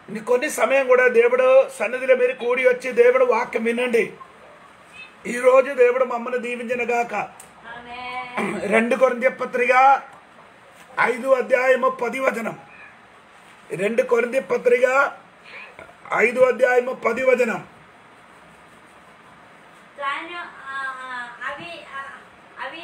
ఇన్ని కొన్ని సమయం కూడా దేవుడు సన్నిధిలో మీరు కూడి వచ్చి దేవుడు వాక్యం వినండి ఈరోజు దేవుడు మమ్మల్ని దీవించిన గాక ఆమేన్ రెండు కొరింథీ పత్రిక ఐదు అధ్యాయము పది వచనం రెండు కొరింథీ పత్రిక ఐదు అధ్యాయము పది వచనం తాను ఆ, ఆ, అవి ఆ, అవి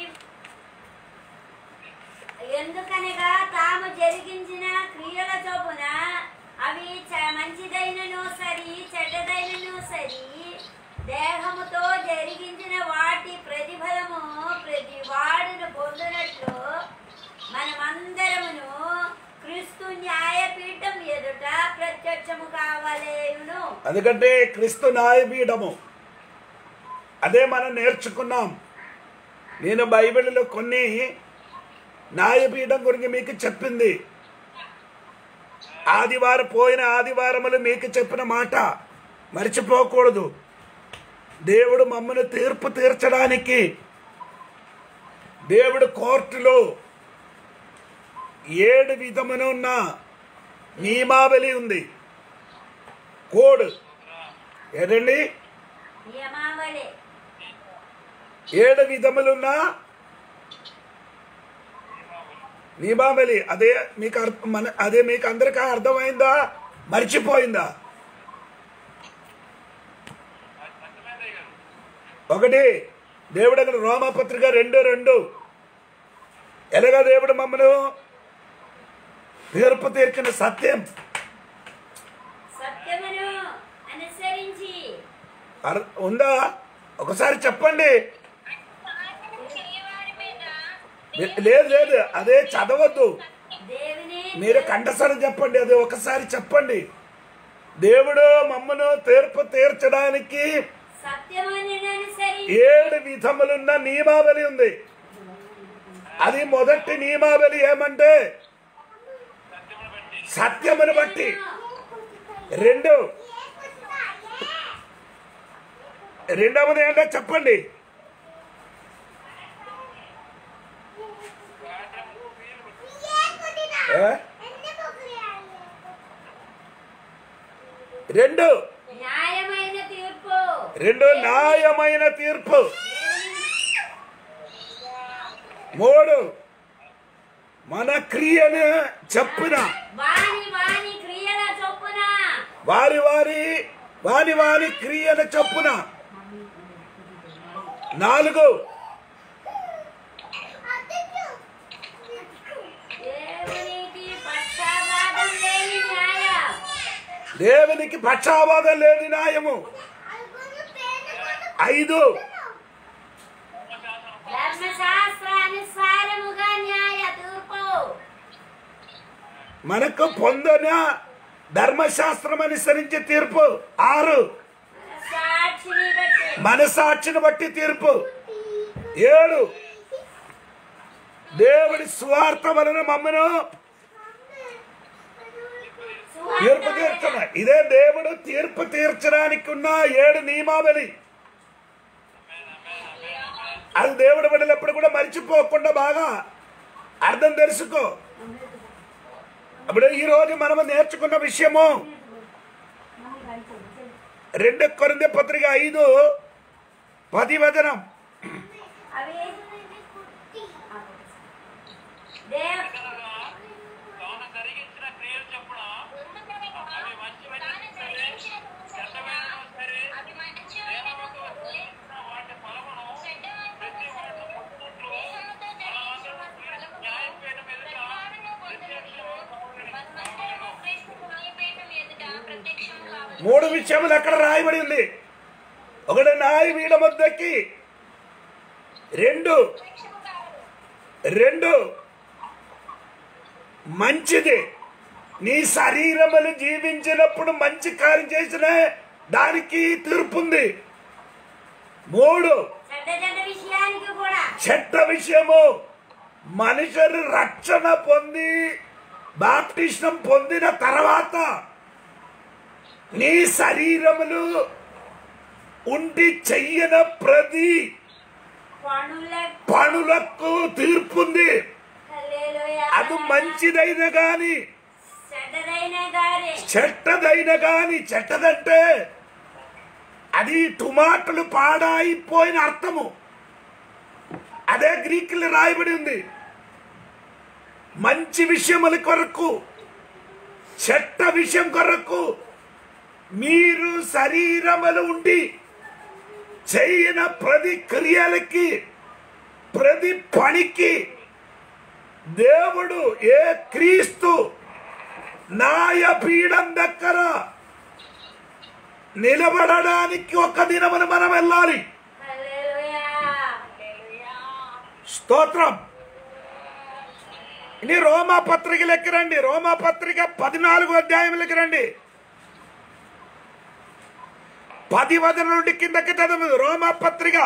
ఎందుకనగా తాము జరిగించిన క్రియల చొప్పున అవి చ- మంచిదైనను సరి చెడ్డదైనను సరి దేహముతో జరిగించిన వాటి ప్రతిఫలము ప్రతి వాడును పొందినట్లు మనమందరమును క్రీస్తు న్యాయపీఠం ఎదుట ప్రత్యక్షము కావలేను ఎందుకంటే క్రీస్తు న్యాయపీఠము అదే మనం నేర్చుకున్నాం నేను బైబిల్లో కొన్ని న్యాయపీఠం గురించి మీకు చెప్పింది ఆదివారం పోయిన ఆదివారములు మీకు చెప్పిన మాట మర్చిపోకూడదు దేవుడు మమ్మల్ని తీర్పు తీర్చడానికి దేవుడు కోర్టులో ఏడు విధమునున్న నియమావళి ఉంది కోడ్ ఏదండి నియమావళి ఏడు విధములున్న నియమావళి అదే మీకు అర్థ- మన అదే మీకు అందరికీ అర్థమైందా మర్చిపోయిందా ఒకటి దేవుడు అక్కడ రోమపత్రిక రెండు రెండు ఎలాగా దేవుడు మమ్మను తీర్పు తీర్చిన సత్యం సత్యమును అనుసరించి అర్- ఉందా ఒకసారి చెప్పండి లే- లేదు లేదు అదే చదవద్దు దేవుని మీరు కంఠసరం చెప్పండి అది ఒకసారి చెప్పండి దేవుడు మమ్మను తీర్పు తీర్చడానికి సత్యమును అనుసరించి ఏడు విధములున్న నియమావళి ఉంది అది మొదటి నియమావళి ఏమంటే సత్యమును బట్టి రెండు రెండవది ఏంటో చెప్పండి ఏ? రెండు న్యాయమైన తీర్పు రెండు న్యాయమైన తీర్పు మూడు మన క్రియను చెప్పున వాని వాని క్రియల చొప్పున వారి వారి వారి వారి క్రియల చొప్పున నాలుగు దేవునికి పక్షపాతం లేని న్యాయం దేవునికి పక్షాపాతం లేని న్యాయము ఐదు ధర్మశాస్త్రానుసారముగా న్యాయ తీర్పు మనకు పొందిన ధర్మశాస్త్రం అనుసరించి తీర్పు ఆరు సాక్షిని బట్టి మనసాక్షిని బట్టి తీర్పు ఏడు దేవుడి స్వార్థ వలన మమ్మను తీర్పు తీర్చడం ఇదే దేవుడు తీర్పు తీర్చడానికి ఉన్న ఏడు నియమావళి అది దేవుడు పడినప్పుడు కూడా మర్చిపోకుండా బాగా అర్థం తెలుసుకో అప్పుడు ఈ రోజు మనము నేర్చుకున్న విషయము రెండు కొరింథీ పత్రిక ఐదు పది వదనం అవి దేవ్ తాను జరిగించిన క్రియలు చొప్పున అవి మంచివైనను సరే, చెడ్డమైనను సరే, దేహముతో జరిగించిన వాటి ఫలమును ప్రతి వాడు పొందునట్లు మనమందరము క్రీస్తు న్యాయపీఠం ఎదుట ప్రత్యక్షము మూడు విషయములు అక్కడ రాయబడి ఉంది ఒకటి నాయ వీడ వద్దకి రెండు రెండు మంచిది నీ శరీరములు జీవించినప్పుడు మంచి కార్యం చేసిన దానికి తీర్పుంది మూడు చెడ్డ చెడ్డ విషయానికి కూడా చెడ్డ విషయము మనుషులు రక్షణ పొంది బాప్టిష్టం పొందిన తర్వాత నీ శరీరములు ఉండి చెయ్యన ప్రతి పనుల పనులకు తీర్పుంది హల్లెలూయా. అది మంచిదైన గాని చెడ్డదైన గారి చెట్టదైన గాని చెట్టదంటే అది టొమాటోలు పాడాయిపోయిన అర్థము అదే గ్రీకులు రాయబడి ఉంది మంచి విషయముల కొరకు చెట్ట విషయం కొరకు మీరు శరీరములు ఉండి చేయన ప్రతి క్రియలకి ప్రతి పనికి దేవుడు ఏ క్రీస్తు నాయపీఠం దగ్గర నిలబడడానికి ఒక దినమును మనం వెళ్ళాలి హల్లెలూయా స్తోత్రం ఇని రోమా పత్రికలకి రండి రోమా పత్రిక పద్నాలుగు అధ్యాయములకి రండి పది వదన నుండి కిందకి చదువు రోమా పత్రిక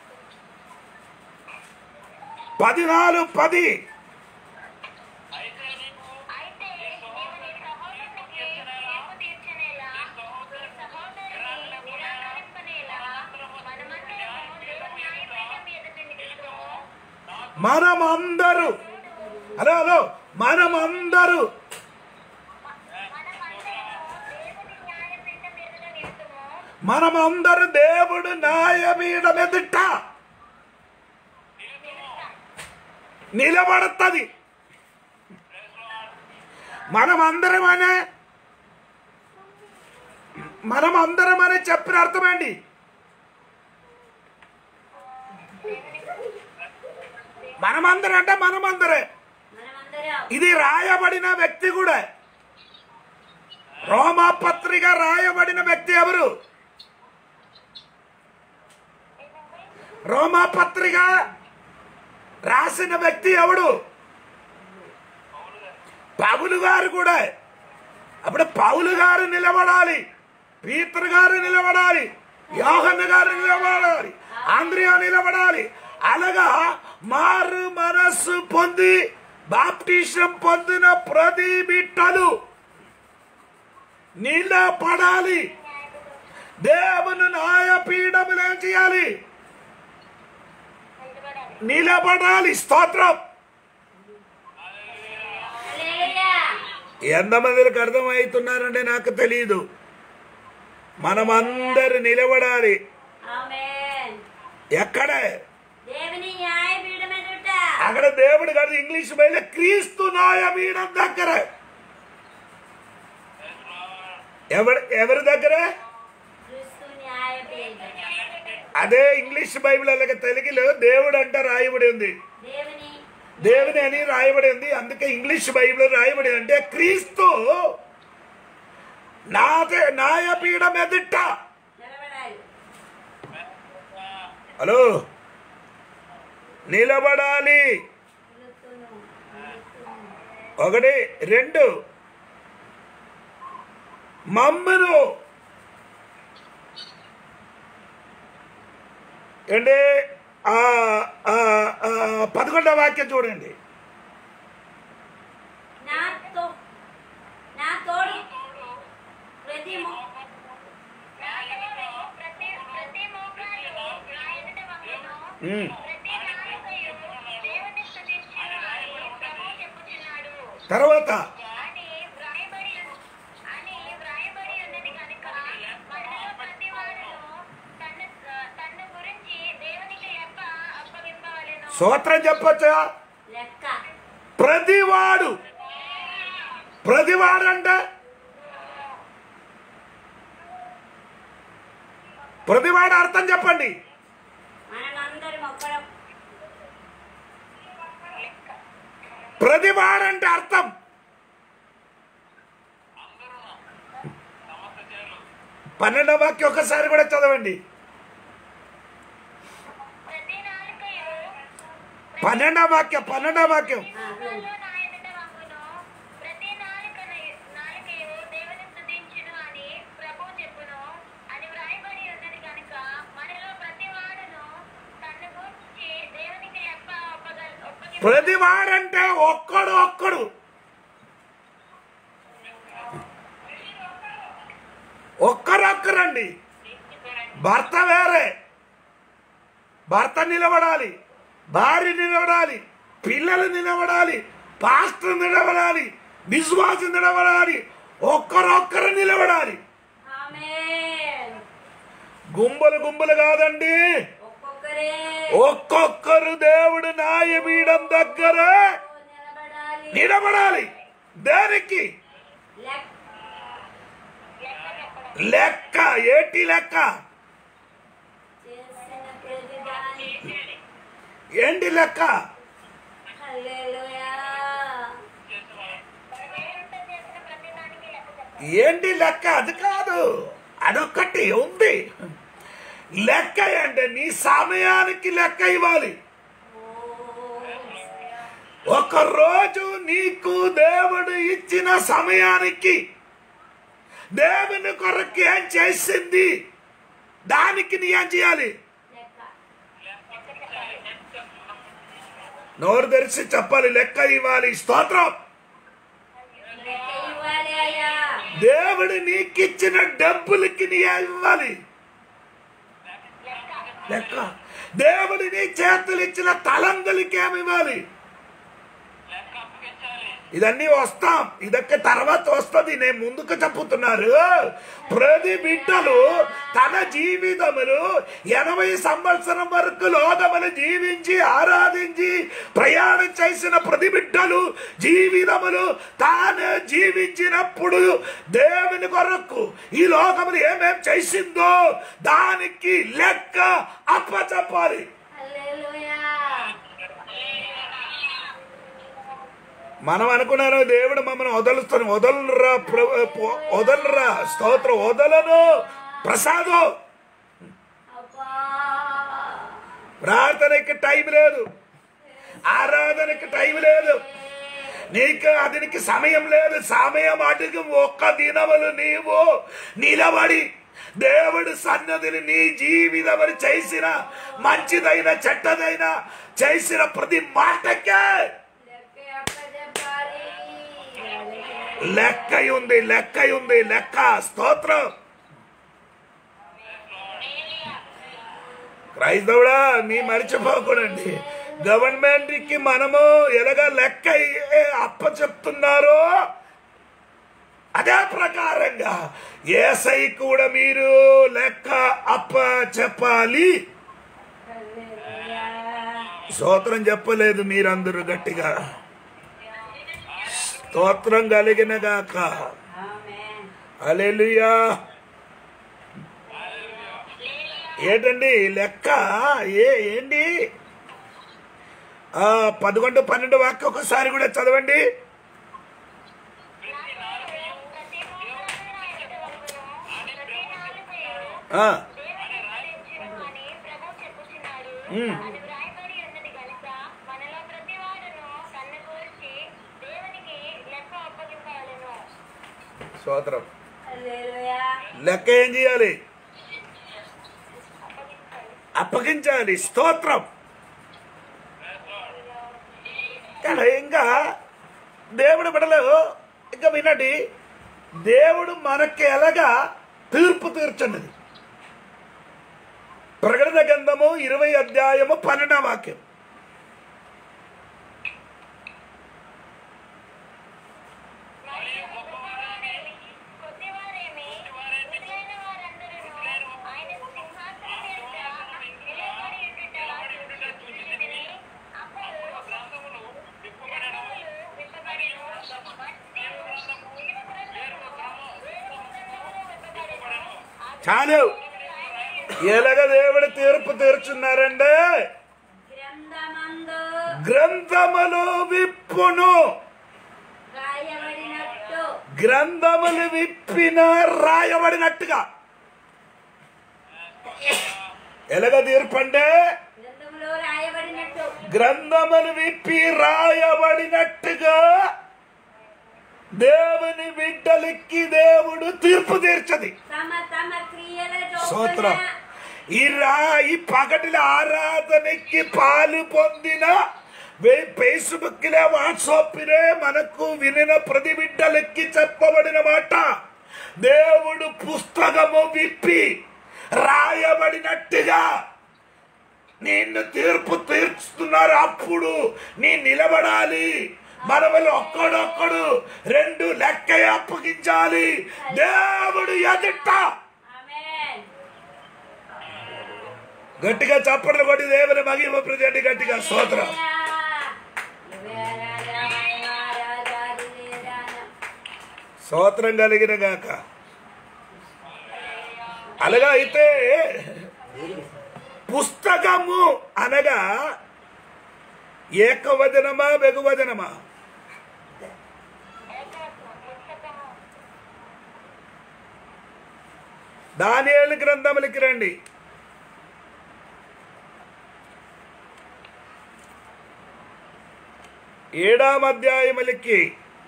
పదినాలుగు పది అయితే నీకు అయితే నీవు నీ సహోదరునికి తీర్పు తీర్చనేలా, నీ సహోదరుని నిరాకరింపనేలా, మనమందరము దేవుని న్యాయపీఠం ఎదుట నిలుచుము. మనం అందరూ హలో హలో మనం అందరూ మనమందరము దేవుని న్యాయపీఠం ఎదుట నిలుచుము. మనం అందరూ దేవుడు న్యాయమీడం ఎదుట నిలబడుతుంది మనం అందరమనే మనం అందరమనే చెప్పిన అర్థమండి మనమందరం అంటే మనమందరే మనమందరం ఇది రాయబడిన వ్యక్తి కూడా రోమా పత్రిక రాయబడిన వ్యక్తి ఎవరు రోమా పత్రిక రాసిన వ్యక్తి ఎవడు పౌలు గారు కూడా అప్పుడు పౌలు గారు నిలబడాలి పీతర్ గారు నిలబడాలి యోహన్న గారు నిలబడాలి ఆంధ్రియా నిలబడాలి అలాగా మారు మనస్సు పొంది బాప్టిజం పొందిన ప్రతి బిడ్డలు నిలబడాలి దేవుని న్యాయపీఠములు ఏం చేయాలి నిలబడాలి స్తోత్రం హల్లెలూయా ఎంతమందికి అర్థమవుతున్నారంటే నాకు తెలియదు మనమందరు నిలబడాలి ఆమేన్ ఎక్కడ దేవుని న్యాయపీఠం ఎదుట అక్కడ దేవుడు కాదు ఇంగ్లీష్ బయలు క్రీస్తు న్యాయపీఠం దగ్గర ఎవరి ఎవరి దగ్గర క్రీస్తు న్యాయపీఠం అదే ఇంగ్లీష్ బైబిల్ అలాగే తెలుగులో దేవుడు అంటే రాయబడి ఉంది దేవుని దేవుని అని రాయబడి ఉంది అందుకే ఇంగ్లీష్ బైబిల్ రాయబడి అంటే క్రీస్తు నాదే న్యాయపీఠం ఎదుట నిలబడాలి హలో నిలబడాలి నిలుతును ఒకటి రెండు మమ్మను ఏంటి ఆ, ఆ, ఆ, పదకొండవ వాక్యం చూడండి నా తో నా తోడు ప్రతి మొ- నాయకుడు ప్రతి ప్రతి మోకాలు నా ఎదుట వంగును. ఉమ్. ప్రతి నాలుకయు దేవుని స్తుతించును అని ప్రభువు చెప్పుచున్నాడు. తర్వాత అని వ్రాయబడి ఉన్- అని వ్రాయబడి ఉన్నది కనుక మనలో ప్రతివాడును తన్ను తన్ను గురించి దేవునికి లెక్క అప్పగింపవలెను సూత్రం చెప్పచ్చా లెక్క ప్రతివాడు ప్రతివాడు అంటే ప్రతివాడు అర్థం చెప్పండి మనమందరం ఒక్కడం ప్రతివాడు అంటే అర్థం అందరూ సమస్త చేయాలి పన్నెండవ వాక్యం ఒకసారి కూడా చదవండి ప్రతి నాలుకయు పన్నెండవ వాక్యం పన్నెండవ వాక్యం మోకాలు నా ఎదుట వంగును. ప్రతి నాలుకను నాలుకయు దేవుని స్తుతించును అని ప్రభువు చెప్పును అని వ్రాయబడి ఉన్నది కనుక మనలో ప్రతివాడును తన్ను గురించి దేవునికి లెక్క ఒప్పగల ఒప్పగింప ప్రతివాడంటే ఒక్కడు ఒక్కడు ఒక్కరొక్కరండి భర్త వేరే భర్త నిలబడాలి భార్య నిలబడాలి పిల్లలు నిలబడాలి పాస్టర్ నిలబడాలి విశ్వాసం నిలబడాలి ఒక్కరొక్కరు నిలబడాలి ఆమేన్ గుంపులు గుంపులు కాదండి ఒక్కొక్కరే ఒక్కొక్కరు దేవుడు న్యాయపీఠం దగ్గర నిలబడాలి నిలబడాలి దేనికి లెక్క లెక్క ఏటి లెక్క చేసిన ప్రతిదానికి ఏంటి లెక్క హల్లెలూయా దేవునితో చేసిన ప్రతిదానికి లెక్క చెప్పాలి ఏంటి లెక్క అది కాదు అదొక్కటి ఉంది లెక్క అంటే నీ సమయానికి లెక్క ఇవ్వాలి ఒక రోజు నీకు దేవుడు ఇచ్చిన సమయానికి దేవుని కొరకు ఏం చేసింది దానికి నీ ఏం చేయాలి లెక్క నోరు తెరిచి చెప్పాలి లెక్క ఇవ్వాలి స్తోత్రం లెక్క ఇవ్వాలి అయ్యా దేవుడు నీకిచ్చిన డబ్బులకి నీ ఏం ఇవ్వాలి లెక్క దేవుడు నీ చేతులు ఇచ్చిన తలంగులకి ఏమి ఇవ్వాలి లెక్క అప్పగించాలి ఇదన్నీ వస్తాం ఇదొక్క తర్వాత వస్తుంది నేను ముందుకు చెప్పుతున్నారు ప్రతి బిడ్డలు తన జీవితములు ఎనభై సంవత్సరం వరకు లోకములు జీవించి ఆరాధించి ప్రయాణం చేసిన ప్రతి బిడ్డలు జీవితములు తాను జీవించినప్పుడు దేవుని కొరకు ఈ లోకములు ఏమేం చేసిందో దానికి లెక్క అప్పచెప్పాలి హల్లెలూయా మనం అనుకున్నాను దేవుడు మమ్మల్ని వదలుస్తాను వదలరా ప్ర- పో- వదలరా స్తోత్రం వదలను ప్రసాదం అబ్బా ప్రార్థనకి టైం లేదు ఆరాధనకి టైం లేదు నీకు అతనికి సమయం లేదు సమయం అటుకు ఒక్క దినములు నీవు నిలబడి దేవుడు సన్నదిని నీ జీవితమని చేసిన మంచిదైన చెడ్డదైన చేసిన ప్రతి మాటకే లెక్క అప్పచెప్పాలి లెక్క ఉంది లెక్క ఉంది లెక్క స్తోత్రం క్రైస్తవుడా నీ మర్చిపోకూడండి గవర్నమెంట్ కి మనము ఎలాగ లెక్క అప్ప చెప్తున్నారో అదే ప్రకారంగా ఏసై కూడా మీరు లెక్క అప్ప చెప్పాలి హల్లెలూయా స్తోత్రం చెప్పలేదు మీరందరూ గట్టిగా స్తోత్రం కలిగిన గాక ఆమేన్ అలెలుయా ఏంటండి లెక్క ఏ ఏంటి ఆ, పదకొండు పన్నెండు వాక్య ఒకసారి కూడా చదవండి ప్రతి మూలమున ఎదుటి వలన ప్రతి నాలుకయు ఆ, దేవుని స్తుతించును అని ప్రభువు చెప్పుచున్నాడు. మ్మ్. అది వ్రాయబడి ఉన్నది కనుక మనలో ప్రతివాడును తన్ను గూర్చి దేవునికి లెక్క అప్పగింపవలెను. స్తోత్రం హల్లెలూయా లెక్క ఏం చేయాలి అప్పగించాలి స్తోత్రం ఇక్కడ ఇంకా దేవుడు బిడలు ఇంకా వినండి దేవుడు మనకి ఎలాగా తీర్పు తీర్చున్నది ప్రకటన గ్రంథము ఇరవై అధ్యాయము పన్నెండవ వాక్యం మరియు గొప్పవారేమి, కొద్దివారేమి, మిగిలిన వారందరును ఆయన సింహాసనం ఎదుట నిలబడి ఉండుట చూచితిని. అప్పుడు గ్రంథములు విప్పబడెను. గ్రంథములు విప్పబడెను. మట్టి ఇనుప గ్రంథములు, వేరొక గ్రంథములు విప్పబడెను. ఆ చాలు ఎలాగ దేవుడు తీర్పు తీర్చున్నారంటే గ్రంథమందు గ్రంథములు విప్పును రాయబడినట్టు గ్రంథములు విప్పిన రాయబడినట్టుగా ఎలాగ తీర్పు అంటే గ్రంథంలో రాయబడినట్టు గ్రంథములు విప్పి రాయబడినట్టుగా దేవుని బిడ్డలకి దేవుడు తీర్పు తీర్చది తమ తమ క్రియల స్తోత్రం చొప్పున ఈ రా ఈ పగటిల ఆరాధనకి పాలు పొందిన ఫేస్బుక్ లే వాట్సాప్ లే మనకు వినిన ప్రతి బిడ్డలకి చెప్పబడిన మాట దేవుడు పుస్తకము విప్పి రాయబడినట్టుగా నిన్ను తీర్పు తీర్చుతున్నారు అప్పుడు నీ నిలబడాలి మనములు ఒక్కడొక్కడు రెండు లెక్క అప్పగించాలి దేవుడు ఎదుట ఆమేన్ గట్టిగా చప్పట్లు కొట్టి దేవుని మగిమ ప్రజెంట్ గట్టిగా స్తోత్రం స్తోత్రం కలిగిన గాక అలాగా అయితే పుస్తకము అనగా ఏకవచనమా బెగువచనమా దానియేలు గ్రంథములకి రండి ఏడాం అధ్యాయములకి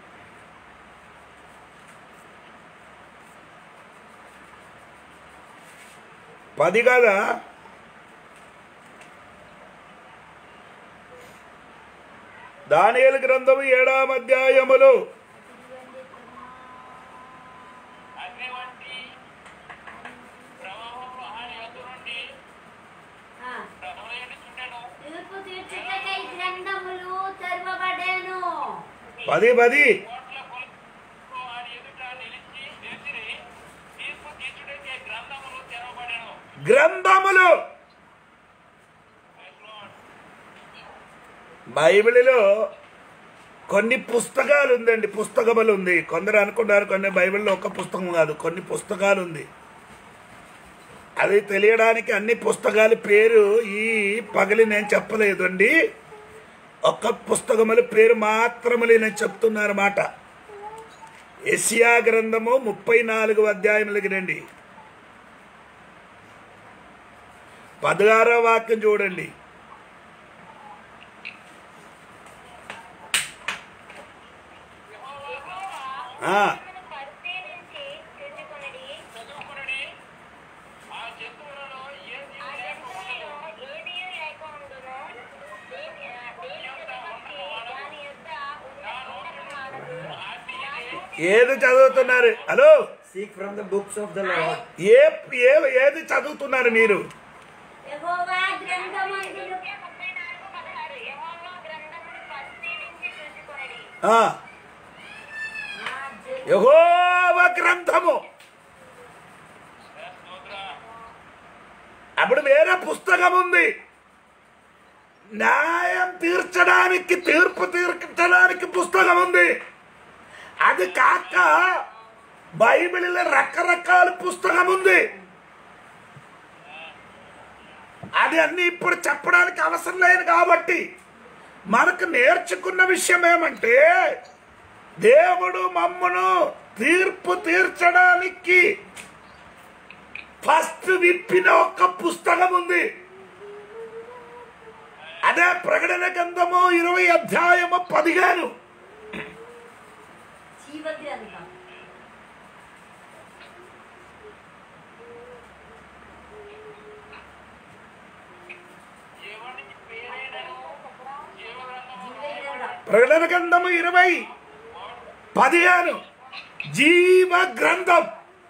పది కదా దానియేలు గ్రంథము ఏడాం అధ్యాయములు అగ్ని వంటి ప్రవాహము ఆయన యొద్ద నుండి ప్రవహించుండెను. తీర్పు తీర్చుటకై గ్రంథములు తెరవబడేను పది పది కోట్ల కొలుపు ఆయన ఎదుట నిలిచి నిలిచిరి. తీర్పు తీర్చుటకే గ్రంథములు తెరవబడెను. గ్రంథములు Praise Lord. బైబిల్లో కొన్ని పుస్తకాలు ఉందండి పుస్తకములు ఉంది కొందరు అనుకుంటారు కొన్ని బైబిల్లో ఒక పుస్తకం కాదు కొన్ని పుస్తకాలు ఉంది అది తెలియడానికి అన్ని పుస్తకాల పేరు ఈ పగలి నేను చెప్పలేదు అండి ఒక్క పుస్తకముల పేరు మాత్రములు నేను చెప్తున్నాను అన్నమాట ఎసియా గ్రంథము ముప్పై నాలుగు అధ్యాయములకి రండి పదహారో వాక్యం చూడండి ఆ, ఆత్మను పరిశీలించి చూచుకొనుడి. చదువుకొనుడి. ఆ జంతువులలో ఏది ఆ జంతువులలో ఏదియూ లేకుండును. దేని- ఆ, దేని యొద్ద వచ్చి దాని యొద్ద ఉన్న ఉండకమానదు. ఏది చదువుతున్నారు hello Seek from the books of the Lord. ఏ ఏ ఏది చదువుతున్నారు మీరు యెహోవా గ్రంథమందులు ముప్పై నాలుగు పదహారు. యెహోవా గ్రంథమును పరిశీలించి చూచుకొనుడి. ఆ, ఆ జ- యెహోవా గ్రంథము అప్పుడు వేరే పుస్తకం ఉంది న్యాయం తీర్చడానికి తీర్పు తీర్చడానికి పుస్తకం ఉంది అది కాక బైబిల్లో రకరకాల పుస్తకం ఉంది అది అన్ని ఇప్పుడు చెప్పడానికి అవసరం లేదు కాబట్టి మనకు నేర్చుకున్న విషయం ఏమంటే దేవుడు మమ్మను తీర్పు తీర్చడానికి ఫస్ట్ విప్పిన ఒక పుస్తకం ఉంది అదే ప్రకటన గ్రంథము ఇరవై అధ్యాయము పదిహేను జీవ గ్రంథం ఎవరికి పేరైనను జీవగ్రంథము జీవ గ్రంథం ప్రకటన గ్రంథము ఇరవై పదిహేను జీవ గ్రంథం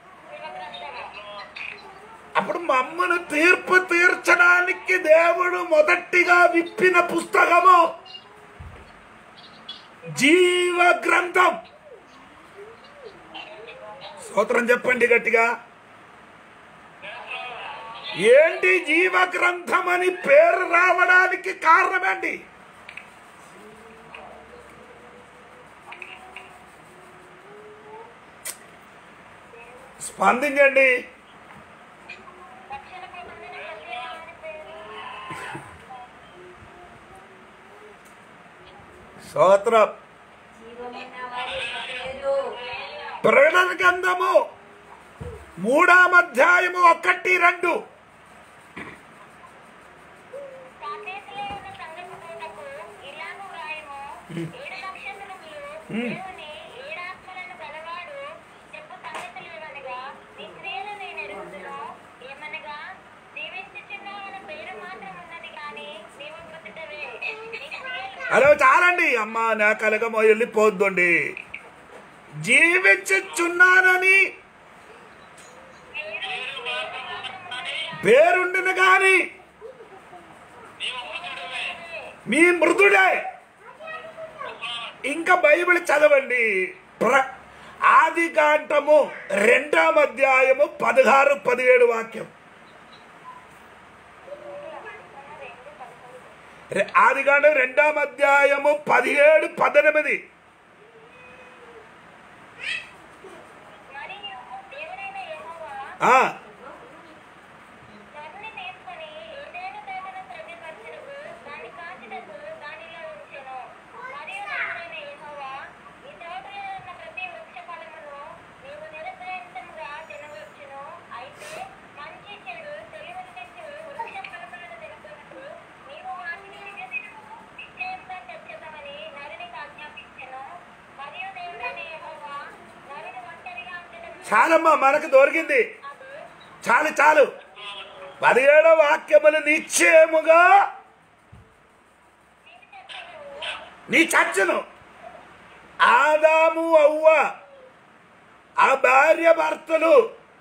అప్పుడు మమ్మను తీర్పు తీర్చడానికి దేవుడు మొదటిగా విప్పిన పుస్తకము జీవ గ్రంథం స్తోత్రం చెప్పండి గట్టిగా ఏంటి జీవ గ్రంథం అని పేరు రావడానికి కారణమేంటి స్పందించండి రక్షణ పొందిన ప్రతి వాని పేరు స్తోత్రం జీవమున్న వారి పేరు ప్రకటన గ్రంథము మూడాం అధ్యాయము ఒకటి రెండు సాకేతులో ఉన్న సంగతులకు ఇలాగు వ్రాయము. ఏడు నక్షత్రములు దేవుని ఏడాత్మలను గలవాడు చెప్పు సంగతులు ఇవనగా, నీ క్రియలు నేను ఎరుగుదును. ఏమనగా, జీవించుచున్నావన్న పేరు మాత్రం ఉన్నది గాని నీవు మృతుడవే. నీ క్రియలు హలో చాలండి అమ్మా నా కలగమో వెళ్ళిపోద్దండి జీవించుచున్నానని పేరుండిన గాని మీ మృదుడే ఇంకా బైబిల్ చదవండి ప్ర ఆది కాంటము రెండాం అధ్యాయము పదహారు పదిహేడు వాక్యం రె- ఆది కాండం రెండాం అధ్యాయము పదిహేడు పద్దెనిమిది మరియు దేవుడైన యెహోవా ఆ, నరుని తీసుకొని ఏదైనా తోటను త్రవ్విపరచుటకు, దాన్ని కాచుటకు దానిలో ఉంచెను. మరియు దేవుడైన యెహోవా, ఈ తోటలో ఉన్న ప్రతి వృక్ష ఫలమును నీవు నిరపరాధితముగా తినవచ్చును. అయితే మంచి చెడు తెలివినిచ్చు వృక్ష ఫలములను తినకున్నట్లు నీవు వాటిని నిశ్చయంగా చర్చితమని నరునికి ఆజ్ఞాపించెను. మరియు దేవుడైన యెహోవా నరుని ఒంటరిగా ఉండటం చాలమ్మా మనకు దొరికింది అది చాలు చాలు పదిహేడవ వాక్యములు నిశ్చయముగా నీ చచ్చును ఆదాము అవ్వ ఆ భార్య భర్తలు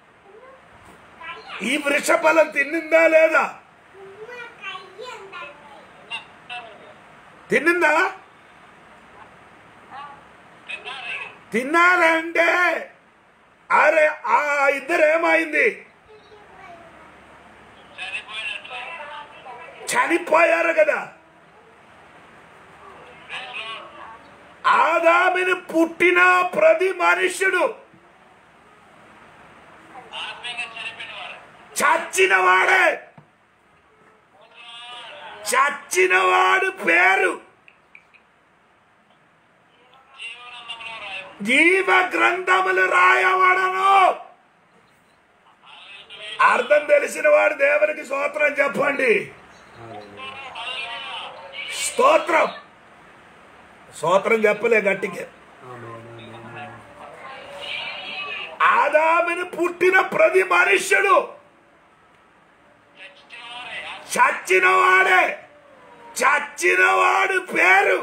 ఈ వృషఫలం తిన్నిందా లేదా తిన్నిందా తిన్నారంటే అరే ఆ ఇద్దరు ఏమైంది చనిపోయినట్లు చనిపోయారు కదా ఆదామిని పుట్టిన ప్రతి మనుష్యుడు ఆత్మీయంగా చనిపోయిన వారు చచ్చినవాడే చచ్చినవాడు పేరు జీవనందంలో రాయవు జీవ గ్రంథములు రాయబడను అర్థం తెలిసిన వాడు దేవునికి స్తోత్రం చెప్పండి స్తోత్రం స్తోత్రం చెప్పలే గట్టిగా ఆదామిని పుట్టిన ప్రతి మనుష్యుడు చచ్చిన వారే చచ్చినవాడే చచ్చినవాడు పేరు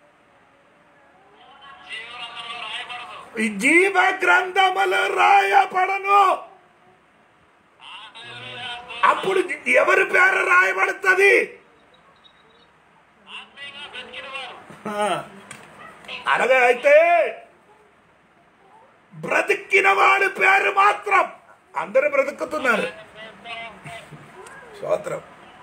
జీవనందంలో రాయబడదు ఈ జీవ గ్రంథములు రాయబడను అప్పుడు ఎవరి పేరు రాయబడుతుంది ఆత్మీయంగా బ్రతికిన వారు అనగా అయితే బ్రతికిన వాడి పేరు మాత్రం అందరూ బ్రతుకుతున్నారు స్తోత్రం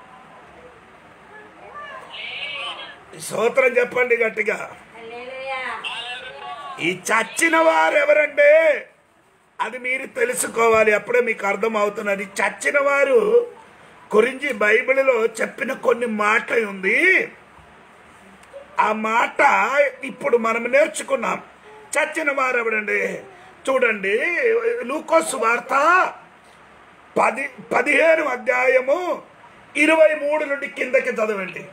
స్తోత్రం చెప్పండి గట్టిగా హల్లెలూయా ఈ చచ్చిన వారు ఎవరంటే అది మీరు తెలుసుకోవాలి అప్పుడే మీకు అర్థం అవుతున్నది చచ్చిన వారు గురించి బైబిల్లో చెప్పిన కొన్ని మాట ఉంది ఆ మాట ఇప్పుడు మనం నేర్చుకున్నాం చచ్చిన వారు ఎవరండి చూడండి లూకోస్ వార్త పది పదిహేను అధ్యాయము ఇరవై మూడు నుండి కిందకి చదవండి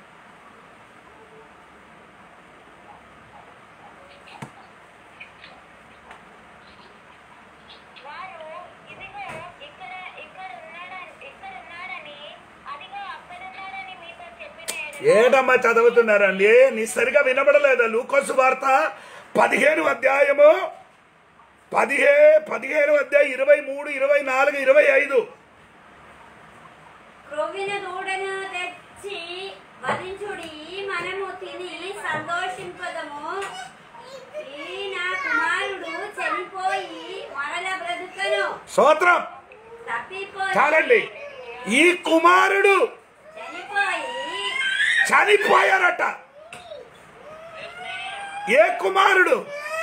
వారు ఇదిగో ఇక్కడ ఇక్కడ ఉన్నాడని ఇక్కడ ఉన్నాడని అదిగో అక్కడ ఉన్నాడని మీతో చెప్పిన ఎడల ఏటమ్మా చదువుతున్నారండి నీ సరిగా వినబడలేదా లూకోసు వార్త పదిహేను అధ్యాయము పదిహే పదిహేను అధ్యాయం ఇరవై మూడు ఇరవై నాలుగు ఇరవై ఐదు క్రొవ్విన దూడను తెచ్చి వధించుడి మనము తిని సంతోషింపదము ఈ నా కుమారుడు చనిపోయి మరల బ్రతుకను స్తోత్రం తప్పిపోయి చాలండి ఈ కుమారుడు చనిపోయి చనిపోయారట ఏ కుమారుడు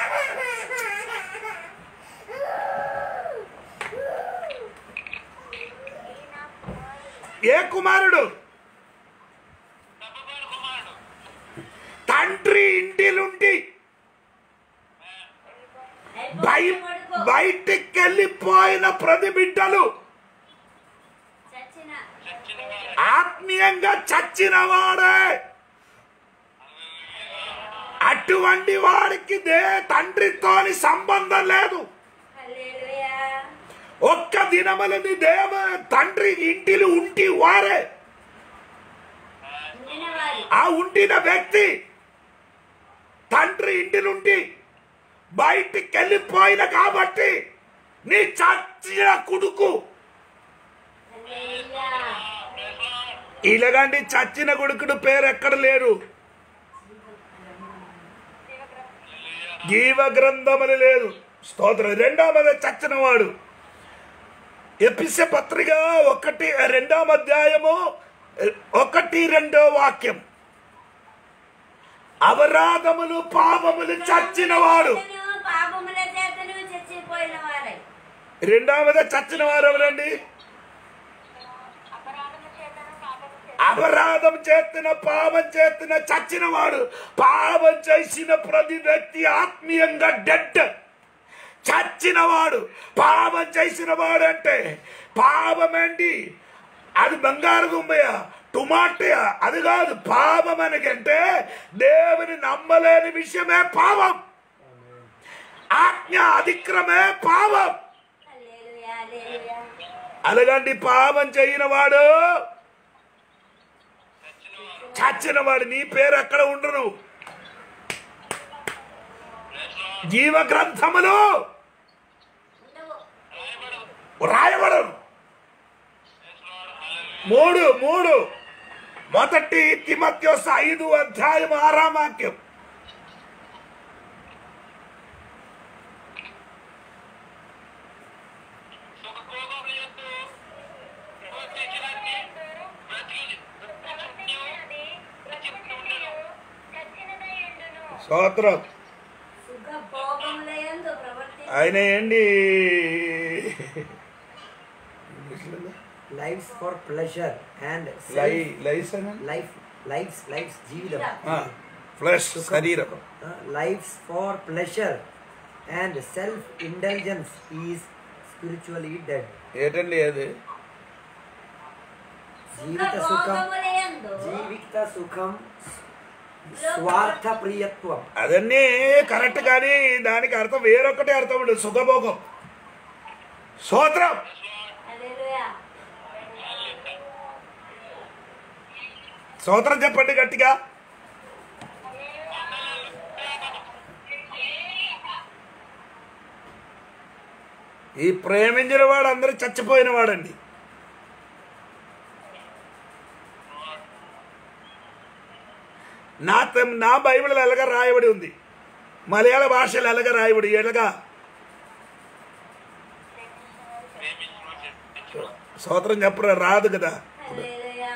ఏ కుమారుడు తప్పబోయిన కుమారుడు తండ్రి ఇంటిలుండి బయ కొడుకు బయటికి వెళ్ళిపోయిన ప్రతి బిడ్డలు చచ్చిన చచ్చిన వారే ఆత్మీయంగా చచ్చిన వాడే అటువంటి వాడికి దే తండ్రితోని సంబంధం లేదు హల్లెలూయా ఒక్క దినములని దేవ తండ్రి ఇంటిలు ఉంటి వారే ఉండినవారు ఆ ఉండిన వ్యక్తి తండ్రి ఇంటిలుండి బయటికి వెళ్ళిపోయిన కాబట్టి నీ చచ్చిన కొడుకు హల్లెలూయా ఇలాగండి చచ్చిన కొడుకుడు పేరు ఎక్కడ లేరు జీవ గ్రంథములు లేదు స్తోత్రం రెండవది చచ్చినవాడు ఎపిస పత్రిక ఒకటి రెండవ అధ్యాయము ఒకటి రెండో వాక్యం అపరాధములు పాపములు చచ్చినవాడు చేతను, పాపముల చేతను చచ్చిపోయిన వారై రెండవది చచ్చిన వారు ఎవరండి అపరాధము చేతను పాపము చేతను అపరాధం చేస్తున్న పాపం చేస్తున్న చచ్చినవాడు పాపం చేసిన ప్రతి వ్యక్తి ఆత్మీయంగా డెడ్ చచ్చినవాడు పాపం చేసిన వాడు అంటే పాపమేంటి అది బంగారు గుమ్మయ్య టుమాటయా అది కాదు పాపం అనకంటే దేవుని నమ్మలేని విషయమే పాపం ఆజ్ఞ అధిక్రమే పాపం హల్లెలూయా, హల్లెలూయా. అలాగంటి పాపం చేయని వాడు చచ్చిన వాడు నీ పేరు అక్కడ ఉండరు జీవ గ్రంథములు ఉండవు. రాయబడరు మూడు మూడు మొదటి తిమత్యోస్ ఐదు అధ్యాయం ఆరాం వాక్యం సుఖభోగముల యందు ప్రవర్తించడాన్ని బ్రతికి ప్రవర్తించినది ప్రకృతియు చచ్చినదై ఉండును స్తోత్రం సుఖ భోగములయందు ప్రవర్తి ఆయన ఏంటి Lives for pleasure and lie self lies life lives lives జీవితం ఫ్లెష్ శరీరం Uh, lives for pleasure and self indulgence is spiritually dead ఏంటండి అది సుఖ జీవిత సుఖం భోగములయందు జీవిత సుఖం స్వార్థ ప్రియత్వం అదన్నీ కరెక్ట్ కానీ దానికి అర్థం వేరొకటి అర్థం ఉండదు సుఖభోగం స్తోత్రం హల్లెలూయా. స్తోత్రం చెప్పండి గట్టిగా ఈ ప్రేమించిన వాడు అందరూ చచ్చిపోయిన వాడండి నా తెమ్- నా బైబిల్ ఎలాగ రాయబడి ఉంది మలయాళ భాషలో ఎలాగ రాయబడి ఎలాగా స్తోత్రం చెప్పరా రాదు కదా హల్లెలూయా.